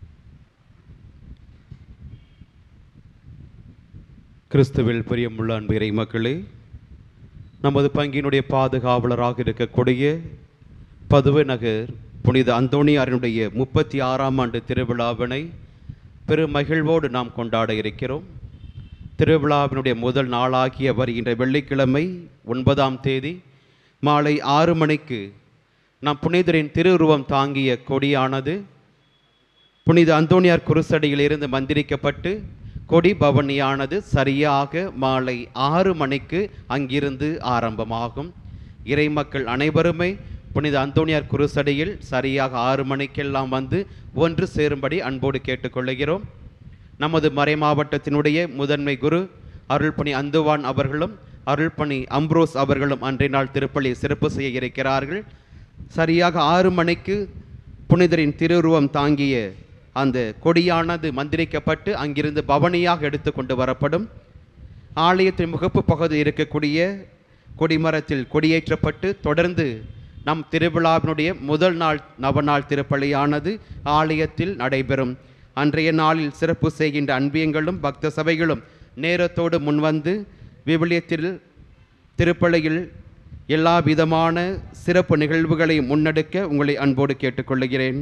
கிறிஸ்துவில் பிரியமுள்ள அன்பு இறை மக்களே நமது பங்கினுடைய பாதுகாவலராக இருக்கக்கூடிய பதுவை நகர் புனித அந்தோணியாரினுடைய முப்பத்தி ஆறாம் ஆண்டு திருவிழாவினை பெரும் மகிழ்வோடு நாம் கொண்டாட இருக்கிறோம் திருவிழாவினுடைய முதல் நாளாகிய வருகின்ற வெள்ளிக்கிழமை ஒன்பதாம் தேதி மாலை ஆறு மணிக்கு நம் புனிதரின் திருவுருவம் தாங்கிய கொடியானது புனித அந்தோணியார் குருசடியில் இருந்து மந்திரிக்கப்பட்டு கொடி பவனியானது சரியாக மாலை ஆறு மணிக்கு அங்கிருந்து ஆரம்பமாகும் இறைமக்கள் அனைவருமே புனித அந்தோணியார் குருசடியில் சரியாக ஆறு மணிக்கெல்லாம் வந்து ஒன்று சேரும்படி அன்போடு கேட்டுக்கொள்கிறோம் நமது மறை மாவட்டத்தினுடைய முதன்மை குரு அருள்பணி அந்துவான் அவர்களும் அருள்பணி அம்ப்ரோஸ் அவர்களும் அன்றைய நாள் திருப்பலி சிறப்பு செய்ய இருக்கிறார்கள் சரியாக ஆறு மணிக்கு புனிதரின் திருவுருவம் தாங்கிய அந்த கொடியானது மந்திரிக்கப்பட்டு அங்கிருந்து பவனியாக எடுத்து கொண்டு வரப்படும் ஆலயத்தின் முகப்பு பகுதி இருக்கக்கூடிய கொடிமரத்தில் கொடியேற்றப்பட்டு தொடர்ந்து நம் திருவிழாவினுடைய முதல் நாள் நவநாள் திருப்பலியானது ஆலயத்தில் நடைபெறும் அன்றைய நாளில் சிறப்பு செய்கின்ற அன்பியங்களும் பக்த சபைகளும் நேரத்தோடு முன்வந்து விவிலியத்தில் திருப்பலியில் எல்லா விதமான சிறப்பு நிகழ்வுகளை முன்னெடுக்க உங்களை அன்போடு கேட்டுக்கொள்கிறேன்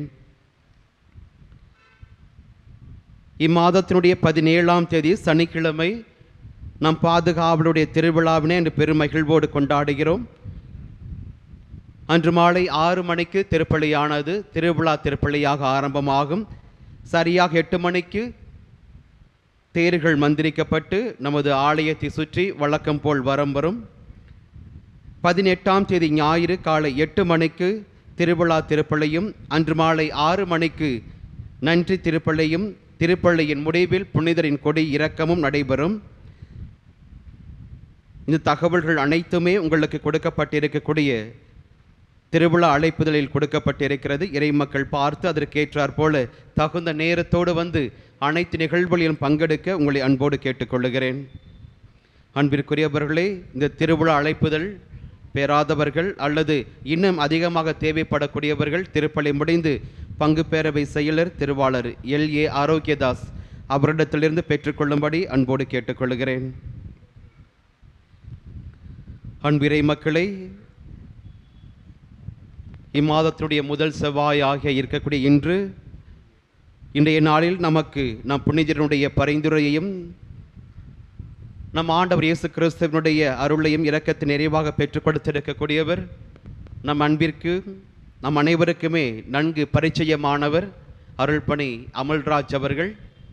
இம்மாதத்தினுடைய பதினேழாம் தேதி சனிக்கிழமை நம் பாதுகாவலுடைய திருவிழாவினை என்று பெருமகிழ்வோடு கொண்டாடுகிறோம் அன்று மாலை ஆறு மணிக்கு திருப்பலியானது திருவிழா திருப்பலியாக ஆரம்பமாகும் சரியாக எட்டு மணிக்கு தேர்கள் மந்திரிக்கப்பட்டு நமது ஆலயத்தை சுற்றி வழக்கம் போல் வரம் வரும் பதினெட்டாம் தேதி ஞாயிறு காலை எட்டு மணிக்கு திருவிழா திருப்பள்ளியும் அன்று மாலை ஆறு மணிக்கு நன்றி திருப்பள்ளியும் திருப்பள்ளியின் முடிவில் புனிதரின் கொடி இறக்கமும் நடைபெறும் இந்த தகவல்கள் அனைத்துமே உங்களுக்கு கொடுக்கப்பட்டிருக்கக்கூடிய திருவிழா அழைப்புதலில் கொடுக்கப்பட்டிருக்கிறது இறைமக்கள் பார்த்து அதற்கேற்றாற் போல தகுந்த நேரத்தோடு வந்து அனைத்து நிகழ்வுகளிலும் பங்கெடுக்க உங்களை அன்போடு கேட்டுக்கொள்ளுகிறேன் அன்பிற்குரியவர்களே இந்த திருவிழா அழைப்புதல் பெறாதவர்கள் அல்லது இன்னும் அதிகமாக தேவைப்படக்கூடியவர்கள் திருப்பலி முடிந்து பங்கு பேரவை செயலர் திருவாளர் எல் ஏ ஆரோக்கியதாஸ் அவரிடத்திலிருந்து பெற்றுக்கொள்ளும்படி அன்போடு கேட்டுக்கொள்கிறேன் அன்பிறை மக்களே இம்மாதத்துடைய முதல் செவ்வாயாக இருக்கக்கூடிய இன்று இன்றைய நாளில் நமக்கு நம் புனிதனுடைய பரிந்துரையையும் நம் ஆண்டவர் இயேசு கிறிஸ்துவனுடைய அருளையும் இரக்கத்தை நிறைவாக பெற்றுக் கொடுத்திருக்கக்கூடியவர் நம் அன்பிற்கு நம் அனைவருக்குமே நன்கு பரிச்சயமானவர் அருள்பணி அமல்ராஜ் அவர்கள்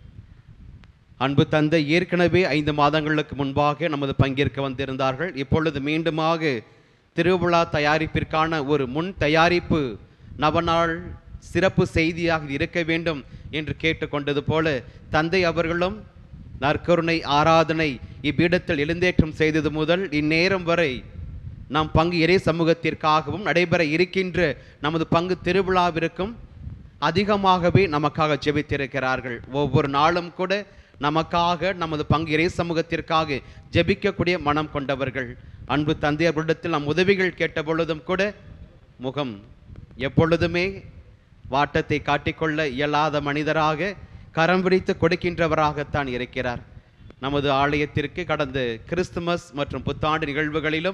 அன்பு தந்தை ஏற்கனவே ஐந்து மாதங்களுக்கு முன்பாக நமது பங்கேற்க வந்திருந்தார்கள் இப்பொழுது மீண்டுமாக திருவிழா தயாரிப்பிற்கான ஒரு முன் தயாரிப்பு நவநாள் சிறப்பு செய்தியாக இது இருக்க வேண்டும் என்று கேட்டுக்கொண்டது போல தந்தை அவர்களும் நற்கருணை ஆராதனை இப்பீடத்தில் எழுந்தேற்றம் செய்தது முதல் இந்நேரம் வரை நாம் பங்கு இறை சமூகத்திற்காகவும் நடைபெற இருக்கின்ற நமது பங்கு திருவிழாவிற்கும் அதிகமாகவே நமக்காக ஜெபித்திருக்கிறார்கள் ஒவ்வொரு நாளும் கூட நமக்காக நமது பங்கு இறை சமூகத்திற்காக ஜெபிக்கக்கூடிய மனம் கொண்டவர்கள் அன்பு தந்தையர்களிடத்தில் நம் உதவிகள் கேட்ட பொழுதும் கூட முகம் எப்பொழுதுமே வாட்டத்தை காட்டிக்கொள்ள இயலாத மனிதராக கரம் விரித்து கொடுக்கின்றவராகத்தான் இருக்கிறார் நமது ஆலயத்திற்கு கடந்த கிறிஸ்துமஸ் மற்றும் புத்தாண்டு நிகழ்வுகளிலும்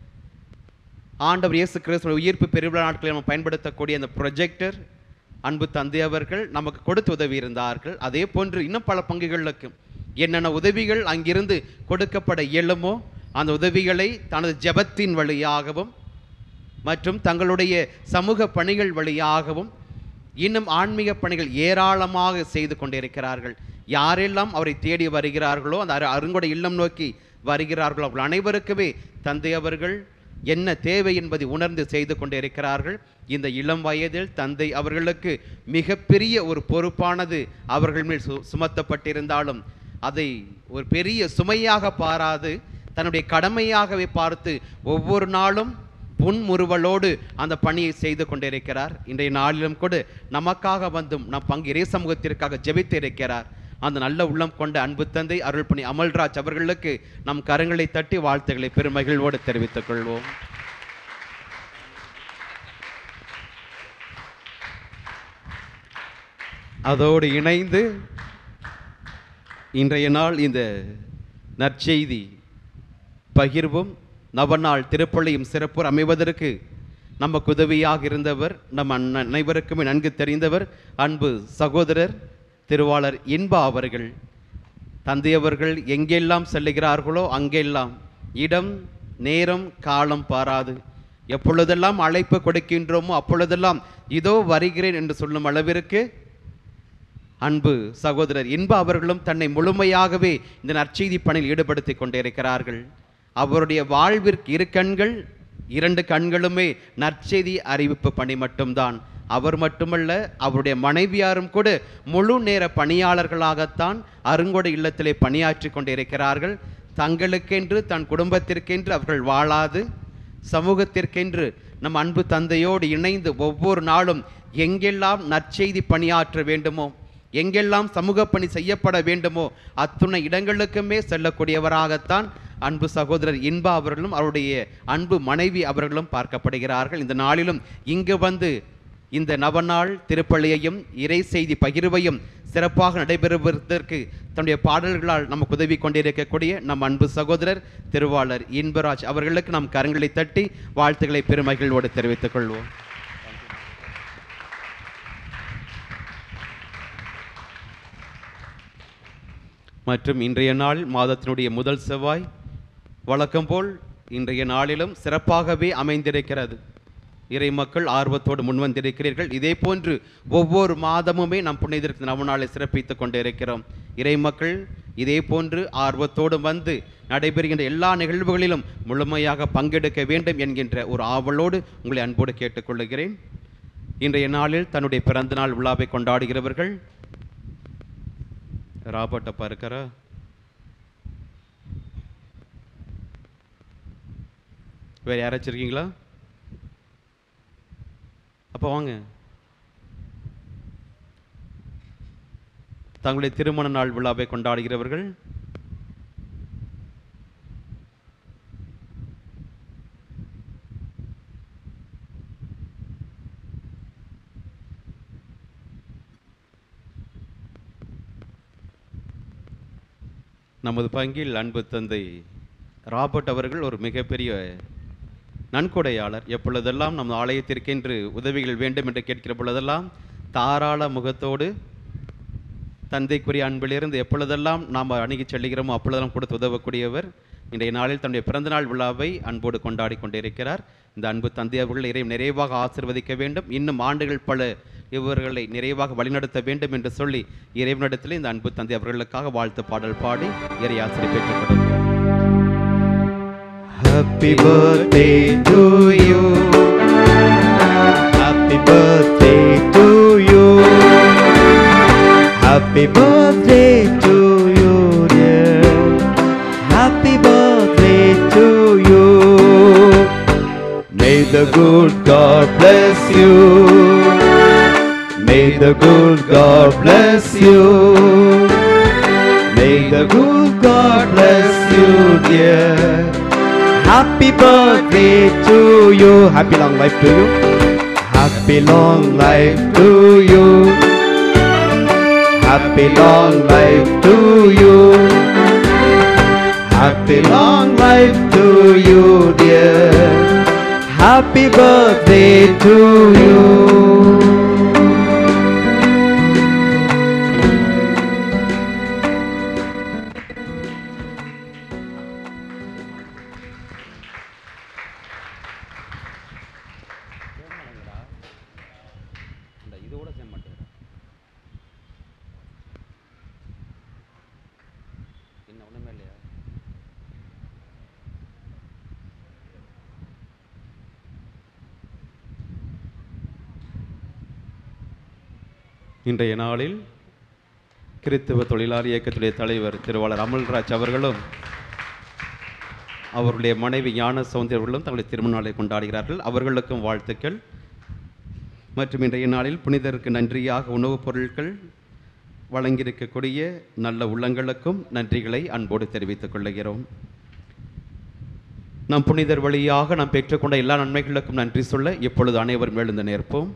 ஆண்டவர் இயேசு கிறிஸ்துவ உயிர்ப்பு பெருவிழா நாட்களில் நம்ம பயன்படுத்தக்கூடிய அந்த ப்ரொஜெக்டர் அன்பு தந்தை அவர்கள் நமக்கு கொடுத்து உதவி இருந்தார்கள் அதே போன்று இன்னும் பல பங்குகளுக்கு என்னென்ன உதவிகள் அங்கிருந்து கொடுக்கப்பட இயலுமோ அந்த உதவிகளை தனது ஜெபத்தின் வழியாகவும் மற்றும் தங்களுடைய சமூக பணிகள் வழியாகவும் இன்னும் ஆன்மீக பணிகள் ஏராளமாக செய்து கொண்டிருக்கிறார்கள் யாரெல்லாம் அவரை தேடி வருகிறார்களோ அந்த அரு- அருங்கொடை இல்லம் நோக்கி வருகிறார்களோ அவர்கள் அனைவருக்குமே தந்தை அவர்கள் என்ன தேவை என்பதை உணர்ந்து செய்து கொண்டிருக்கிறார்கள் இந்த இளம் வயதில் தந்தை அவர்களுக்கு மிகப்பெரிய ஒரு பொறுப்பானது அவர்கள் மேல் சு சுமத்தப்பட்டிருந்தாலும் அதை ஒரு பெரிய சுமையாக பாராது தன்னுடைய கடமையாகவே பார்த்து ஒவ்வொரு நாளும் புன்முறுவலோடு அந்த பணியை செய்து கொண்டிருக்கிறார் இன்றைய நாளிலும் கூட நமக்காக வந்தும் நம் பங்கு இறை சமூகத்திற்காக ஜெபித்து இருக்கிறார் அந்த நல்ல உள்ளம் கொண்ட அன்பு தந்தை அருள்பணி அமல்ராஜ் அவர்களுக்கு நம் கரங்களை தட்டி வாழ்த்துக்களை பெருமகிழ்வோடு தெரிவித்துக் கொள்வோம் அதோடு இணைந்து இன்றைய நாள் இந்த நற்செய்தி பகிர்வும் நவநாள் திருப்பள்ளியும் சிறப்பு அமைவதற்கு நமக்கு உதவியாக இருந்தவர் நம் அண்ண- அனைவருக்குமே நன்கு தெரிந்தவர் அன்பு சகோதரர் திருவாளர் இன்பா அவர்கள் தந்தையவர்கள் எங்கெல்லாம் செல்லுகிறார்களோ அங்கெல்லாம் இடம் நேரம் காலம் பாராது எப்பொழுதெல்லாம் அழைப்பு கொடுக்கின்றோமோ அப்பொழுதெல்லாம் இதோ வருகிறேன் என்று சொல்லும் அளவிற்கு அன்பு சகோதரர் இன்பா அவர்களும் தன்னை முழுமையாகவே இந்த நற்செய்தி பணியில் ஈடுபடுத்தி கொண்டிருக்கிறார்கள் அவருடைய வாழ்விற்கு இரு கண்கள் இரண்டு கண்களுமே நற்செய்தி அறிவிப்பு பணி மட்டும்தான் அவர் மட்டுமல்ல அவருடைய மனைவியாரும் கூட முழு நேர பணியாளர்களாகத்தான் அருங்கொடை இல்லத்திலே பணியாற்றி கொண்டிருக்கிறார்கள் தங்களுக்கென்று தன் குடும்பத்திற்கென்று அவர்கள் வாழாது சமூகத்திற்கென்று நம் அன்பு தந்தையோடு இணைந்து ஒவ்வொரு நாளும் எங்கெல்லாம் நற்செய்தி பணியாற்ற வேண்டுமோ எங்கெல்லாம் சமூக பணி செய்யப்பட வேண்டுமோ அத்துணை இடங்களுக்குமே செல்லக்கூடியவராகத்தான் அன்பு சகோதரர் இன்பா அவர்களும் அவருடைய அன்பு மனைவி அவர்களும் பார்க்கப்படுகிறார்கள் இந்த நாளிலும் இங்கு வந்து இந்த நவநாள் திருப்பள்ளியையும் இறை செய்தி பகிர்வையும் சிறப்பாக நடைபெறுவதற்கு தன்னுடைய பாடல்களால் நமக்கு உதவி கொண்டிருக்கக்கூடிய நம் அன்பு சகோதரர் திருவாளர் இன்பராஜ் அவர்களுக்கு நாம் கரங்களை தட்டி வாழ்த்துக்களை பெருமகிழ்வோடு தெரிவித்துக் கொள்வோம் மற்றும் இன்றைய நாள் மாதத்தினுடைய முதல் செவ்வாய் வழக்கம் போல் இன்றைய நாளிலும் சிறப்பாகவே அமைந்திருக்கிறது இறை மக்கள் ஆர்வத்தோடு முன்வந்திருக்கிறீர்கள் இதே போன்று ஒவ்வொரு மாதமுமே நம் புனிதருக்கு நவநாளை சிறப்பித்துக் கொண்டிருக்கிறோம் இறை மக்கள் இதே போன்று ஆர்வத்தோடு வந்து நடைபெறுகின்ற எல்லா நிகழ்வுகளிலும் முழுமையாக பங்கெடுக்க வேண்டும் என்கின்ற ஒரு ஆவலோடு உங்களை அன்போடு கேட்டுக்கொள்கிறேன் இன்றைய நாளில் தன்னுடைய பிறந்த நாள் விழாவை கொண்டாடுகிறவர்கள் ராபர்ட் அப்பா இருக்கிறா வேற யாராச்சும் இருக்கீங்களா அப்போ வாங்க தங்களுடைய திருமண நாள் விழாவை கொண்டாடுகிறவர்கள் நமது பங்கில் அன்பு தந்தை ராபர்ட் அவர்கள் ஒரு மிகப்பெரிய நன்கொடையாளர் எப்பொழுதெல்லாம் நம் ஆலயத்திற்கென்று உதவிகள் வேண்டும் என்று கேட்கிற பொழுதெல்லாம் தாராள முகத்தோடு தந்தைக்குரிய அன்பிலிருந்து எப்பொழுதெல்லாம் நாம் அணுகிச் செல்கிறோமோ அப்பொழுதெல்லாம் கொடுத்து உதவக்கூடியவர் இன்றைய நாளில் தன்னுடைய பிறந்தநாள் விழாவை அன்போடு கொண்டாடி கொண்டிருக்கிறார் இந்த அன்பு தந்தை அவர்கள் இறை நிறைவாக ஆசிர்வதிக்க வேண்டும் இன்னும் ஆண்டுகள் பல இவர்களை நிறைவாக வழிநடத்த வேண்டும் என்று சொல்லி இறைவனிடத்தில் இந்த அன்பு தந்தை அவர்களுக்காக வாழ்த்து பாடல் பாடி இறை ஆசிரியர் பெற்றுக் கொடுக்கிறோம் Happy birthday to you. Happy birthday to you. Happy birthday to you, dear. Happy birthday to you. May the good God bless you. May the good God bless you. May the good God bless you, dear. Happy birthday to you. Happy long life to you. Happy long life to you. Happy long life to you. Happy long life to you, dear. Happy birthday to you. இதோட செய்ய மாட்டேன் என்ன ஒண்ணுமே இல்லையா இன்றைய நாளில் கிறித்துவ தொழிலாளர் இயக்கத்துடைய தலைவர் திருவாளர் அமல்ராஜ் அவர்களும் அவருடைய மனைவி ஞான சௌந்தர் அவர்களும் தங்களுடைய திருமண நாளை கொண்டாடுகிறார்கள் அவர்களுக்கும் வாழ்த்துக்கள் மற்றும் இன்றைய நாளில் புனிதருக்கு நன்றியாக உணவுப் பொருட்கள் வழங்கியிருக்கக்கூடிய நல்ல உள்ளங்களுக்கும் நன்றிகளை அன்போடு தெரிவித்துக் கொள்கிறோம் நம் புனிதர் வழியாக நாம் பெற்றுக்கொண்ட எல்லா நன்மைகளுக்கும் நன்றி சொல்ல இப்பொழுது அனைவரும் எழுந்து நிற்போம்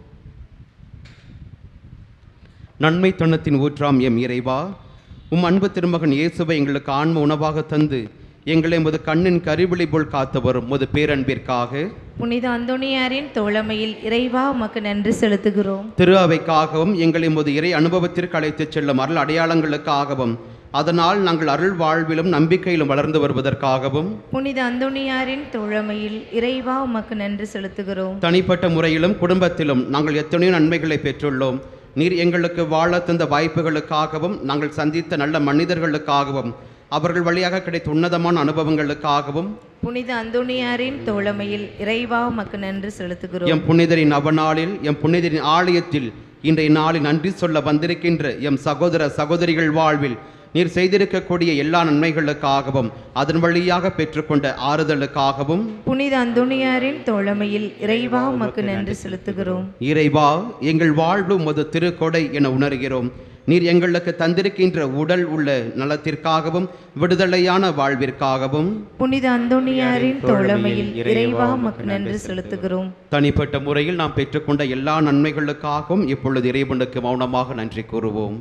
நன்மை தன்னத்தின் ஊற்றாம் எம் இறைவா உம் அன்பு திருமகன் இயேசுவை எங்களுக்கு ஆன்ம உணவாக தந்து எங்களை முது கண்ணின் கருவிழி போல் காத்து வரும் முது பேரன்பிற்காக புனித அந்தோணியாரின் தோழமையில் இறைவா உமக்கு நன்றி செலுத்துகிறோம் திரு அவைக்காகவும் எங்களை முது இறை அனுபவத்திற்கு அழைத்துச் செல்லும் அருள் அடையாளங்களுக்காகவும் அதனால் நாங்கள் அருள் வாழ்விலும் நம்பிக்கையிலும் வளர்ந்து வருவதற்காகவும் புனித அந்தோணியாரின் தோழமையில் இறைவா உமக்கு நன்றி செலுத்துகிறோம் தனிப்பட்ட முறையிலும் குடும்பத்திலும் நாங்கள் எத்தனையோ நன்மைகளை பெற்றுள்ளோம் நீர் எங்களுக்கு வாழ தந்த வாய்ப்புகளுக்காகவும் நாங்கள் சந்தித்த நல்ல மனிதர்களுக்காகவும் அவர்கள் வழியாக கிடைத்த உன்னதமான அனுபவங்களுக்காகவும் புனித அந்தோணியாரின் தோழமையில் இறைவா உமக்கு நன்றி செலுத்துகிறோம் எம் புனிதரின் அவநாளில் எம் புனிதரின் ஆலயத்தில் இன்றைய நாளில் நன்றி சொல்ல வந்திருக்கின்ற எம் சகோதர சகோதரிகள் வாழ்வில் நீர் செய்திருக்கக்கூடிய எல்லா நன்மைகளுக்காகவும் அதன் வழியாக பெற்றுக்கொண்ட ஆறுதலுக்காகவும் புனித அந்தோணியாரின் தோழமையில் இறைவா உமக்கு நன்றி செலுத்துகிறோம் இறைவா எங்கள் வாழ்வு உமது திருக்கொடை என உணர்கிறோம் நீர் எங்களுக்கு தந்திருக்கின்ற உடல் உள்ள நலத்திற்காகவும் விடுதலையான வாழ்விற்காகவும் புனித அந்தோணியாரின் தோழமையில் இறைவா உமக்கு நன்றி செலுத்துகிறோம் தனிப்பட்ட முறையில் நாம் பெற்றுக்கொண்ட எல்லா நன்மைகளுக்காகவும் இப்பொழுது இறைவனுக்கு மௌனமாக நன்றி கூறுவோம்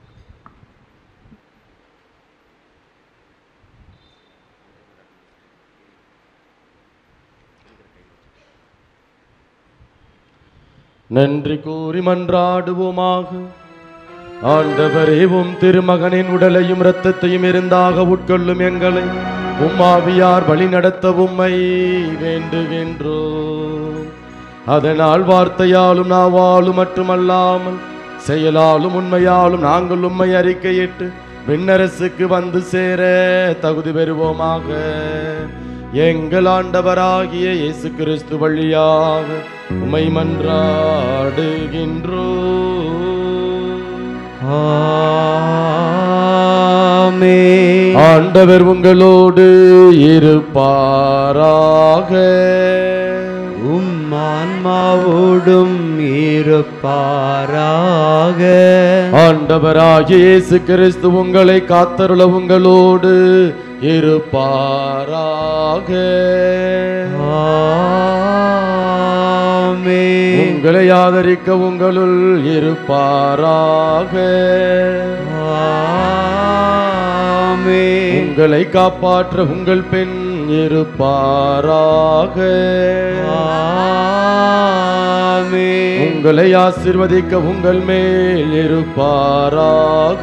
நன்றி கூறி மன்றாடுவோமாக ஆண்டவரே உம் திருமகனின் உடலையும் இரத்தத்தையும் இருந்தாக உட்கொள்ளும் எங்களை உம்மாவியார் வழி நடத்த உம்மை வேண்டுகின்றோம் அதனால் வார்த்தையாலும் நாவாலும் மட்டுமல்லாமல் செயலாலும் உண்மையாலும் நாங்கள் உம்மை அறிக்கையிட்டு விண்ணரசுக்கு வந்து சேர தகுதி பெறுவோமாக எங்கள் ஆண்டவராகிய இயேசு கிறிஸ்து வழியாக உமை மன்றாடுகின்றோ ஆமென். ஆண்டவர் உங்களோடு இருப்பாராக உம் ஆன்மாவோடும் இருப்பாராக ஆண்டவராகிய இயேசு கிறிஸ்து உங்களை காத்தருள உங்களோடு இருப்பாராக ஆமென். உங்களை ஆதரிக்க உங்களுள் இருப்பாராக ஆமென். உங்களை காப்பாற்ற உங்கள் பெண் இருப்பாராக ஆமென். உங்களை ஆசிர்வதிக்க உங்கள் மேல் இருப்பாராக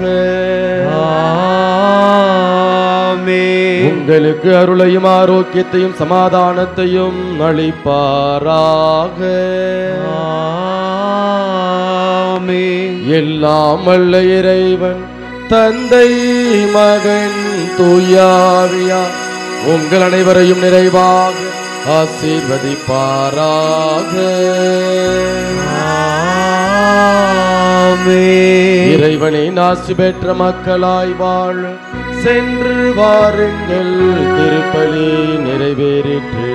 ஆமென். உங்களுக்கு அருளையும் ஆரோக்கியத்தையும் சமாதானத்தையும் அளிப்பாராக ஆமென். எல்லாம் வல்ல இறைவன் தந்தை மகன் தூயாவியா உங்கள் அனைவரையும் நிறைவாக ஆசீர்வதிப்பாராக ஆமென். இறைவனின் ஆசி பெற்ற மக்களாய் வாழ சென்று வாருங்கள் திருப்பலி நிறைவேறிற்று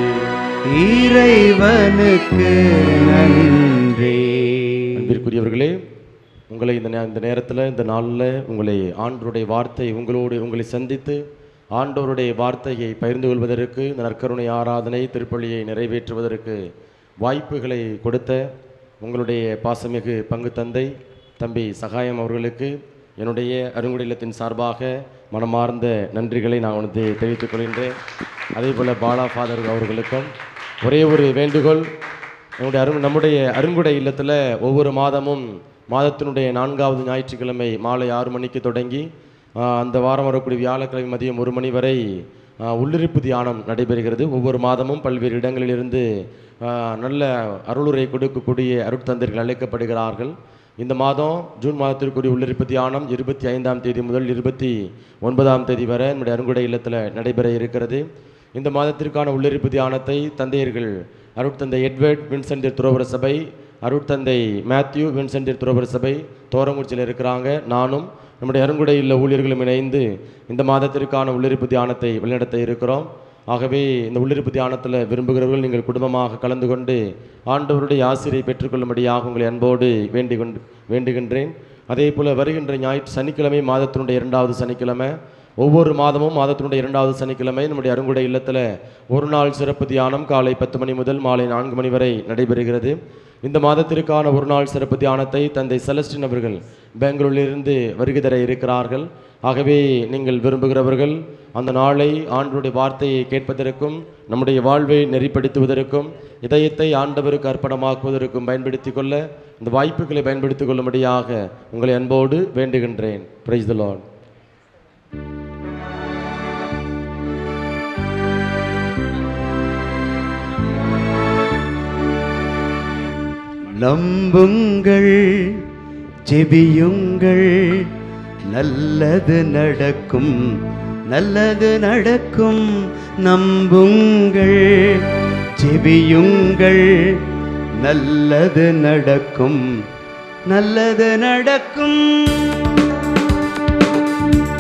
இறைவனுக்கு நன்றி அன்பிற்குரியவர்களே உங்களை இந்த நே- இந்த நேரத்தில் இந்த நாளில் உங்களை ஆண்டவருடைய வார்த்தை உங்களோடு உங்களை சந்தித்து ஆண்டவருடைய வார்த்தையை பகிர்ந்து கொள்வதற்கு இந்த நற்கருணை ஆராதனை திருப்பலியை நிறைவேற்றுவதற்கு வாய்ப்புகளை கொடுத்த உங்களுடைய பாசமிகு பங்கு தந்தை தம்பி சகாயம் அவர்களுக்கு என்னுடைய அருங்குடி இல்லத்தின் சார்பாக மனமார்ந்த நன்றிகளை நான் வந்து தெரிவித்துக் கொள்கின்றேன் அதே போல் பாலா ஃபாதர் அவர்களுக்கும் ஒரே ஒரு வேண்டுகோள் நம்முடைய அரு நம்முடைய அருங்குடை இல்லத்தில் ஒவ்வொரு மாதமும் மாதத்தினுடைய நான்காவது ஞாயிற்றுக்கிழமை மாலை ஆறு மணிக்கு தொடங்கி ஆஹ், அந்த வாரம் வரக்கூடிய வியாழக்கிழமை மதியம் ஒரு மணி வரை ஆஹ், உள்ளிருப்பு தியானம் நடைபெறுகிறது ஒவ்வொரு மாதமும் பல்வேறு இடங்களிலிருந்து ஆஹ், நல்ல அருளுரை கொடுக்கக்கூடிய அருட்தந்தர்கள் அழைக்கப்படுகிறார்கள் இந்த மாதம் ஜூன் மாதத்திற்குரிய உள்ளிருப்பு தியானம் இருபத்தி ஐந்தாம் தேதி முதல் இருபத்தி ஒன்பதாம் தேதி வரை நம்முடைய அருங்குடை இல்லத்தில் நடைபெற இருக்கிறது இந்த மாதத்திற்கான உள்ளிருப்பு தியானத்தை தந்தையர்கள் அருட்தந்தை எட்வர்ட் வின்சென்டர் துறவர சபை அருட்தந்தை மேத்யூ வின்சென்டர் துறவர சபை தோரங்குறிச்சியில் இருக்கிறாங்க நானும் நம்முடைய அருங்குடை இல்ல ஊழியர்களும் இணைந்து இந்த மாதத்திற்கான உள்ளிருப்பு தியானத்தை வழிநடத்த இருக்கிறோம் ஆகவே இந்த உள்ளிருப்பு தியானத்தில் விரும்புகிறவர்கள் நீங்கள் குடும்பமாக கலந்து கொண்டு ஆண்டவருடைய ஆசிரியை பெற்றுக்கொள்ளும்படியாக உங்களை அன்போடு வேண்டிக் கொண்டு வேண்டுகின்றேன் அதே போல் வருகின்ற ஞாயிற்று சனிக்கிழமை மாதத்தினுடைய இரண்டாவது சனிக்கிழமை ஒவ்வொரு மாதமும் மாதத்தினுடைய இரண்டாவது சனிக்கிழமை நம்முடைய அருங்குடை இல்லத்தில் ஒரு நாள் சிறப்பு தியானம் காலை பத்து மணி முதல் மாலை நான்கு மணி வரை நடைபெறுகிறது இந்த மாதத்திற்கான ஒரு நாள் சிறப்பு தியானத்தை தந்தை செலஸ்டின் அவர்கள் பெங்களூரிலிருந்து வருகை தர இருக்கிறார்கள் ஆகவே நீங்கள் விரும்புகிறவர்கள் அந்த நாளை ஆண்டவருடைய வார்த்தையை கேட்பதற்கும் நம்முடைய வாழ்வை நெறிப்படுத்துவதற்கும் இதயத்தை ஆண்டவருக்கு அர்ப்பணமாக்குவதற்கும் பயன்படுத்திக் கொள்ள இந்த வாய்ப்புகளை பயன்படுத்திக் கொள்ளும்படியாக உங்களை அன்போடு வேண்டுகின்றேன் பிரைஸ் த லார்ட் நம்புங்கள் ஜெபியுங்கள் நல்லது நடக்கும் நல்லது நடக்கும் நம்புங்கள் ஜெபியுங்கள் நல்லது நடக்கும் நல்லது நடக்கும்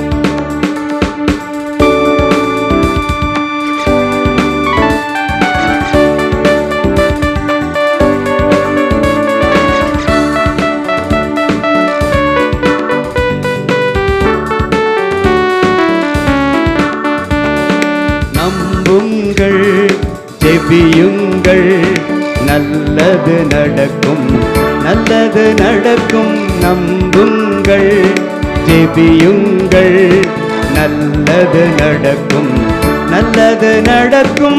நம்புங்கள் ஜெபியுங்கள் நல்லது நடக்கும் நல்லது நடக்கும் நம்புங்கள் ஜெபியுங்கள் நல்லது நடக்கும் நல்லது நடக்கும்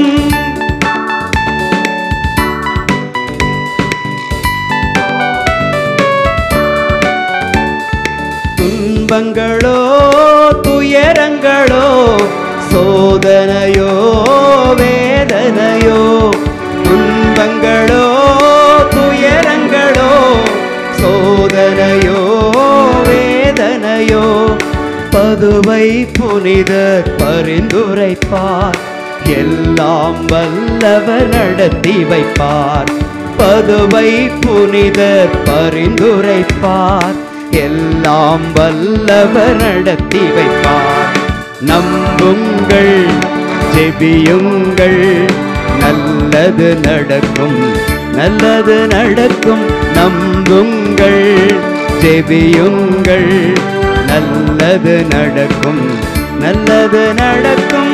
துன்பங்களோ துயரங்களோ சோதனையோ வேதனையோ துன்பங்களோ துயரங்களோ சோதனையோ வேதனையோ பதுவை புனிதர் பரிந்துரைப்பார் எல்லாம் வல்லவர் நடத்தி வைப்பார் பதுவை புனிதர் பரிந்துரைப்பார் எல்லாம் வல்லவர் நடத்தி வைப்பார் நம்புங்கள் ஜெபியுங்கள் நல்லது நடக்கும் நல்லது நடக்கும் நம்புங்கள் ஜெபியுங்கள் நல்லது நடக்கும் நல்லது நடக்கும்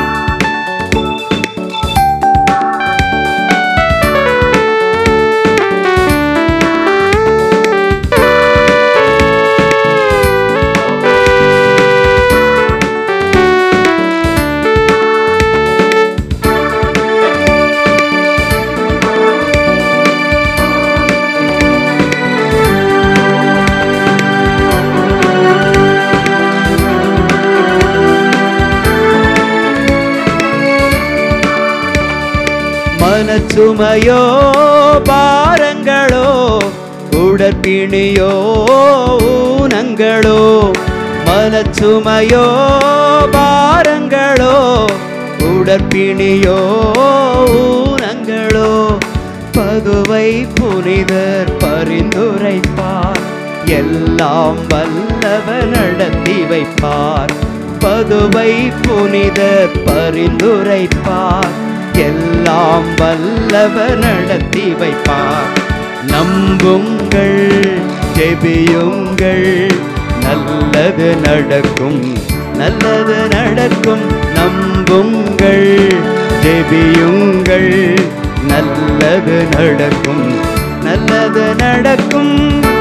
மனச்சுமையோ பாரங்களோ உடற்பிணியோ ஊனங்களோ மனச்சுமையோ பாரங்களோ உடற்பிணியோ ஊனங்களோ பதுவை புனிதர் பரிந்துரைப்பார் எல்லாம் வல்லவர் நடத்தி வைப்பார் பதுவை புனிதர் பரிந்துரைப்பார் எல்லாம் வல்லவர் நடத்தி வைப்பார் நம்புங்கள் ஜெபியுங்கள் நல்லது நடக்கும் நல்லது நடக்கும் நம்புங்கள் ஜெபியுங்கள் நல்லது நடக்கும் நல்லது நடக்கும்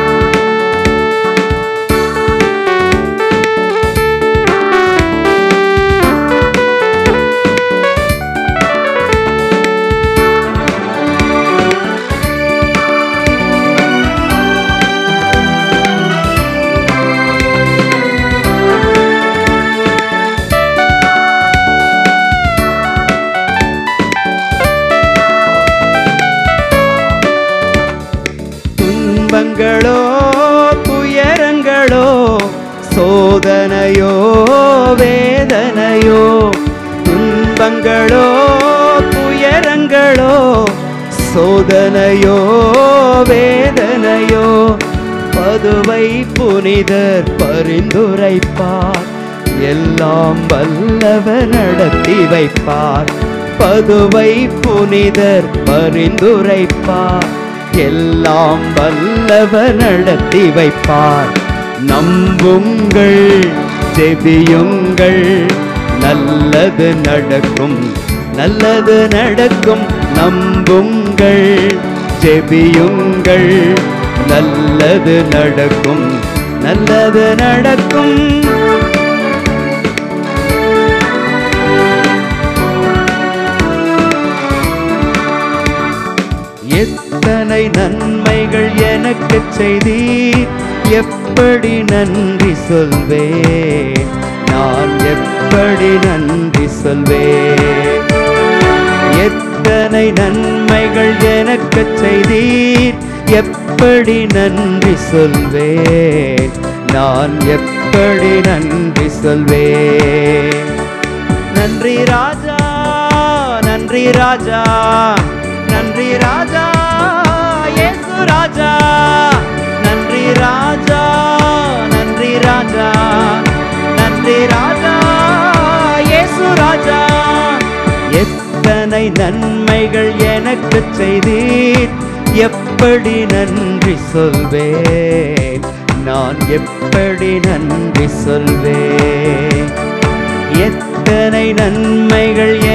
துன்பங்களோ துயரங்களோ சோதனையோ வேதனையோ துன்பங்களோ துயரங்களோ சோதனையோ வேதனையோ பதுவை புனிதர் பரிந்துரைப்பார் எல்லாம் வல்லவர் நடத்தி வைப்பார் பதுவை புனிதர் பரிந்துரைப்பார் எல்லாம் வல்லவர் நடத்தி வைப்பார் நம்புங்கள் ஜெபியுங்கள் நல்லது நடக்கும் நல்லது நடக்கும் நம்புங்கள் ஜெபியுங்கள் நல்லது நடக்கும் நல்லது நடக்கும் எத்தனை நன்மைகள் எனக்கு செய்தீர் எப்படி நன்றி சொல்வேன் நான் எப்படி நன்றி சொல்வேன் எத்தனை நன்மைகள் எனக்கு செய்தீர் எப்படி நன்றி சொல்வேன் நான் எப்படி நன்றி சொல்வேன் நன்றி ராஜா நன்றி ராஜா நன்றி ராஜா இயேசு ராஜா நன்றி ராஜா நன்றி ராஜா நன்றி ராஜா இயேசு ராஜா எத்தனை நன்மைகள் எனக்கு செய்தீர் எப்படி நன்றி சொல்வேன் நான் எப்படி நன்றி சொல்வேன் எத்தனை நன்மைகள்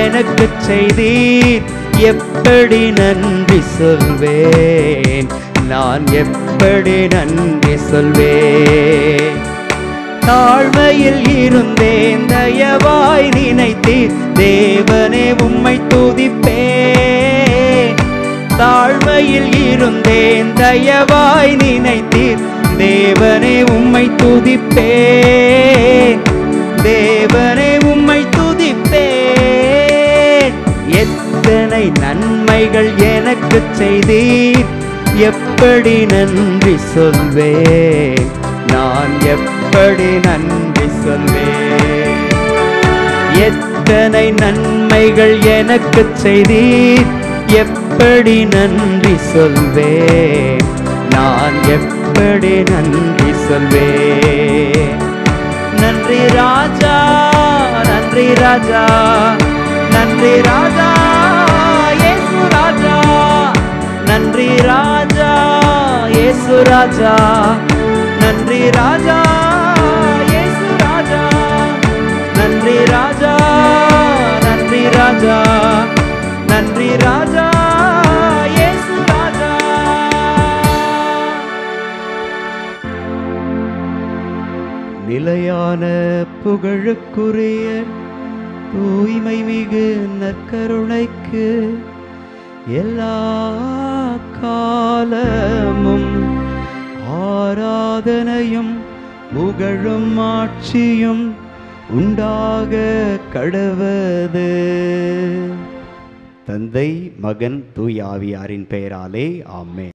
எனக்கு செய்தீர் எப்படி நன்றி சொல்வேன் நான் எப்படி நன்றி சொல்வேன் தாழ்மையில் இருந்தேன் தயவாய் நினைத்தீர் தேவனே உம்மை துதிப்பேன் தாழ்மையில் இருந்தேன் தயவாய் நினைத்தீர் தேவனே உம்மை துதிப்பேன் தேவனே உம்மை துதிப்பேன் எத்தனை நன்மைகள் எனக்கு செய்தீர் எப்படி நன்றி சொல்வேன் நான் எப்படி நன்றி சொல்வேன் எத்தனை நன்மைகள் எனக்கு செய்தீர் எப்படி நன்றி சொல்வேன் நான் எப்படி நன்றி சொல்வேன் நன்றி ராஜா நன்றி ராஜா நன்றி ராஜா இயேசு ராஜா நன்றி ராஜா இயேசு ராஜா நன்றி ராஜா இயேசு ராஜா நன்றி ராஜா நன்றி ராஜா நன்றி ராஜா இயேசு ராஜா நிலையான புகழுக்குரிய தூய்மை மிகு நற்கருணைக்கு எல்லா காலமும் ஆராதனையும் புகழும் ஆட்சியும் உண்டாக கடவது தந்தை மகன் தூய் ஆவியாரின் பெயராலே ஆமென்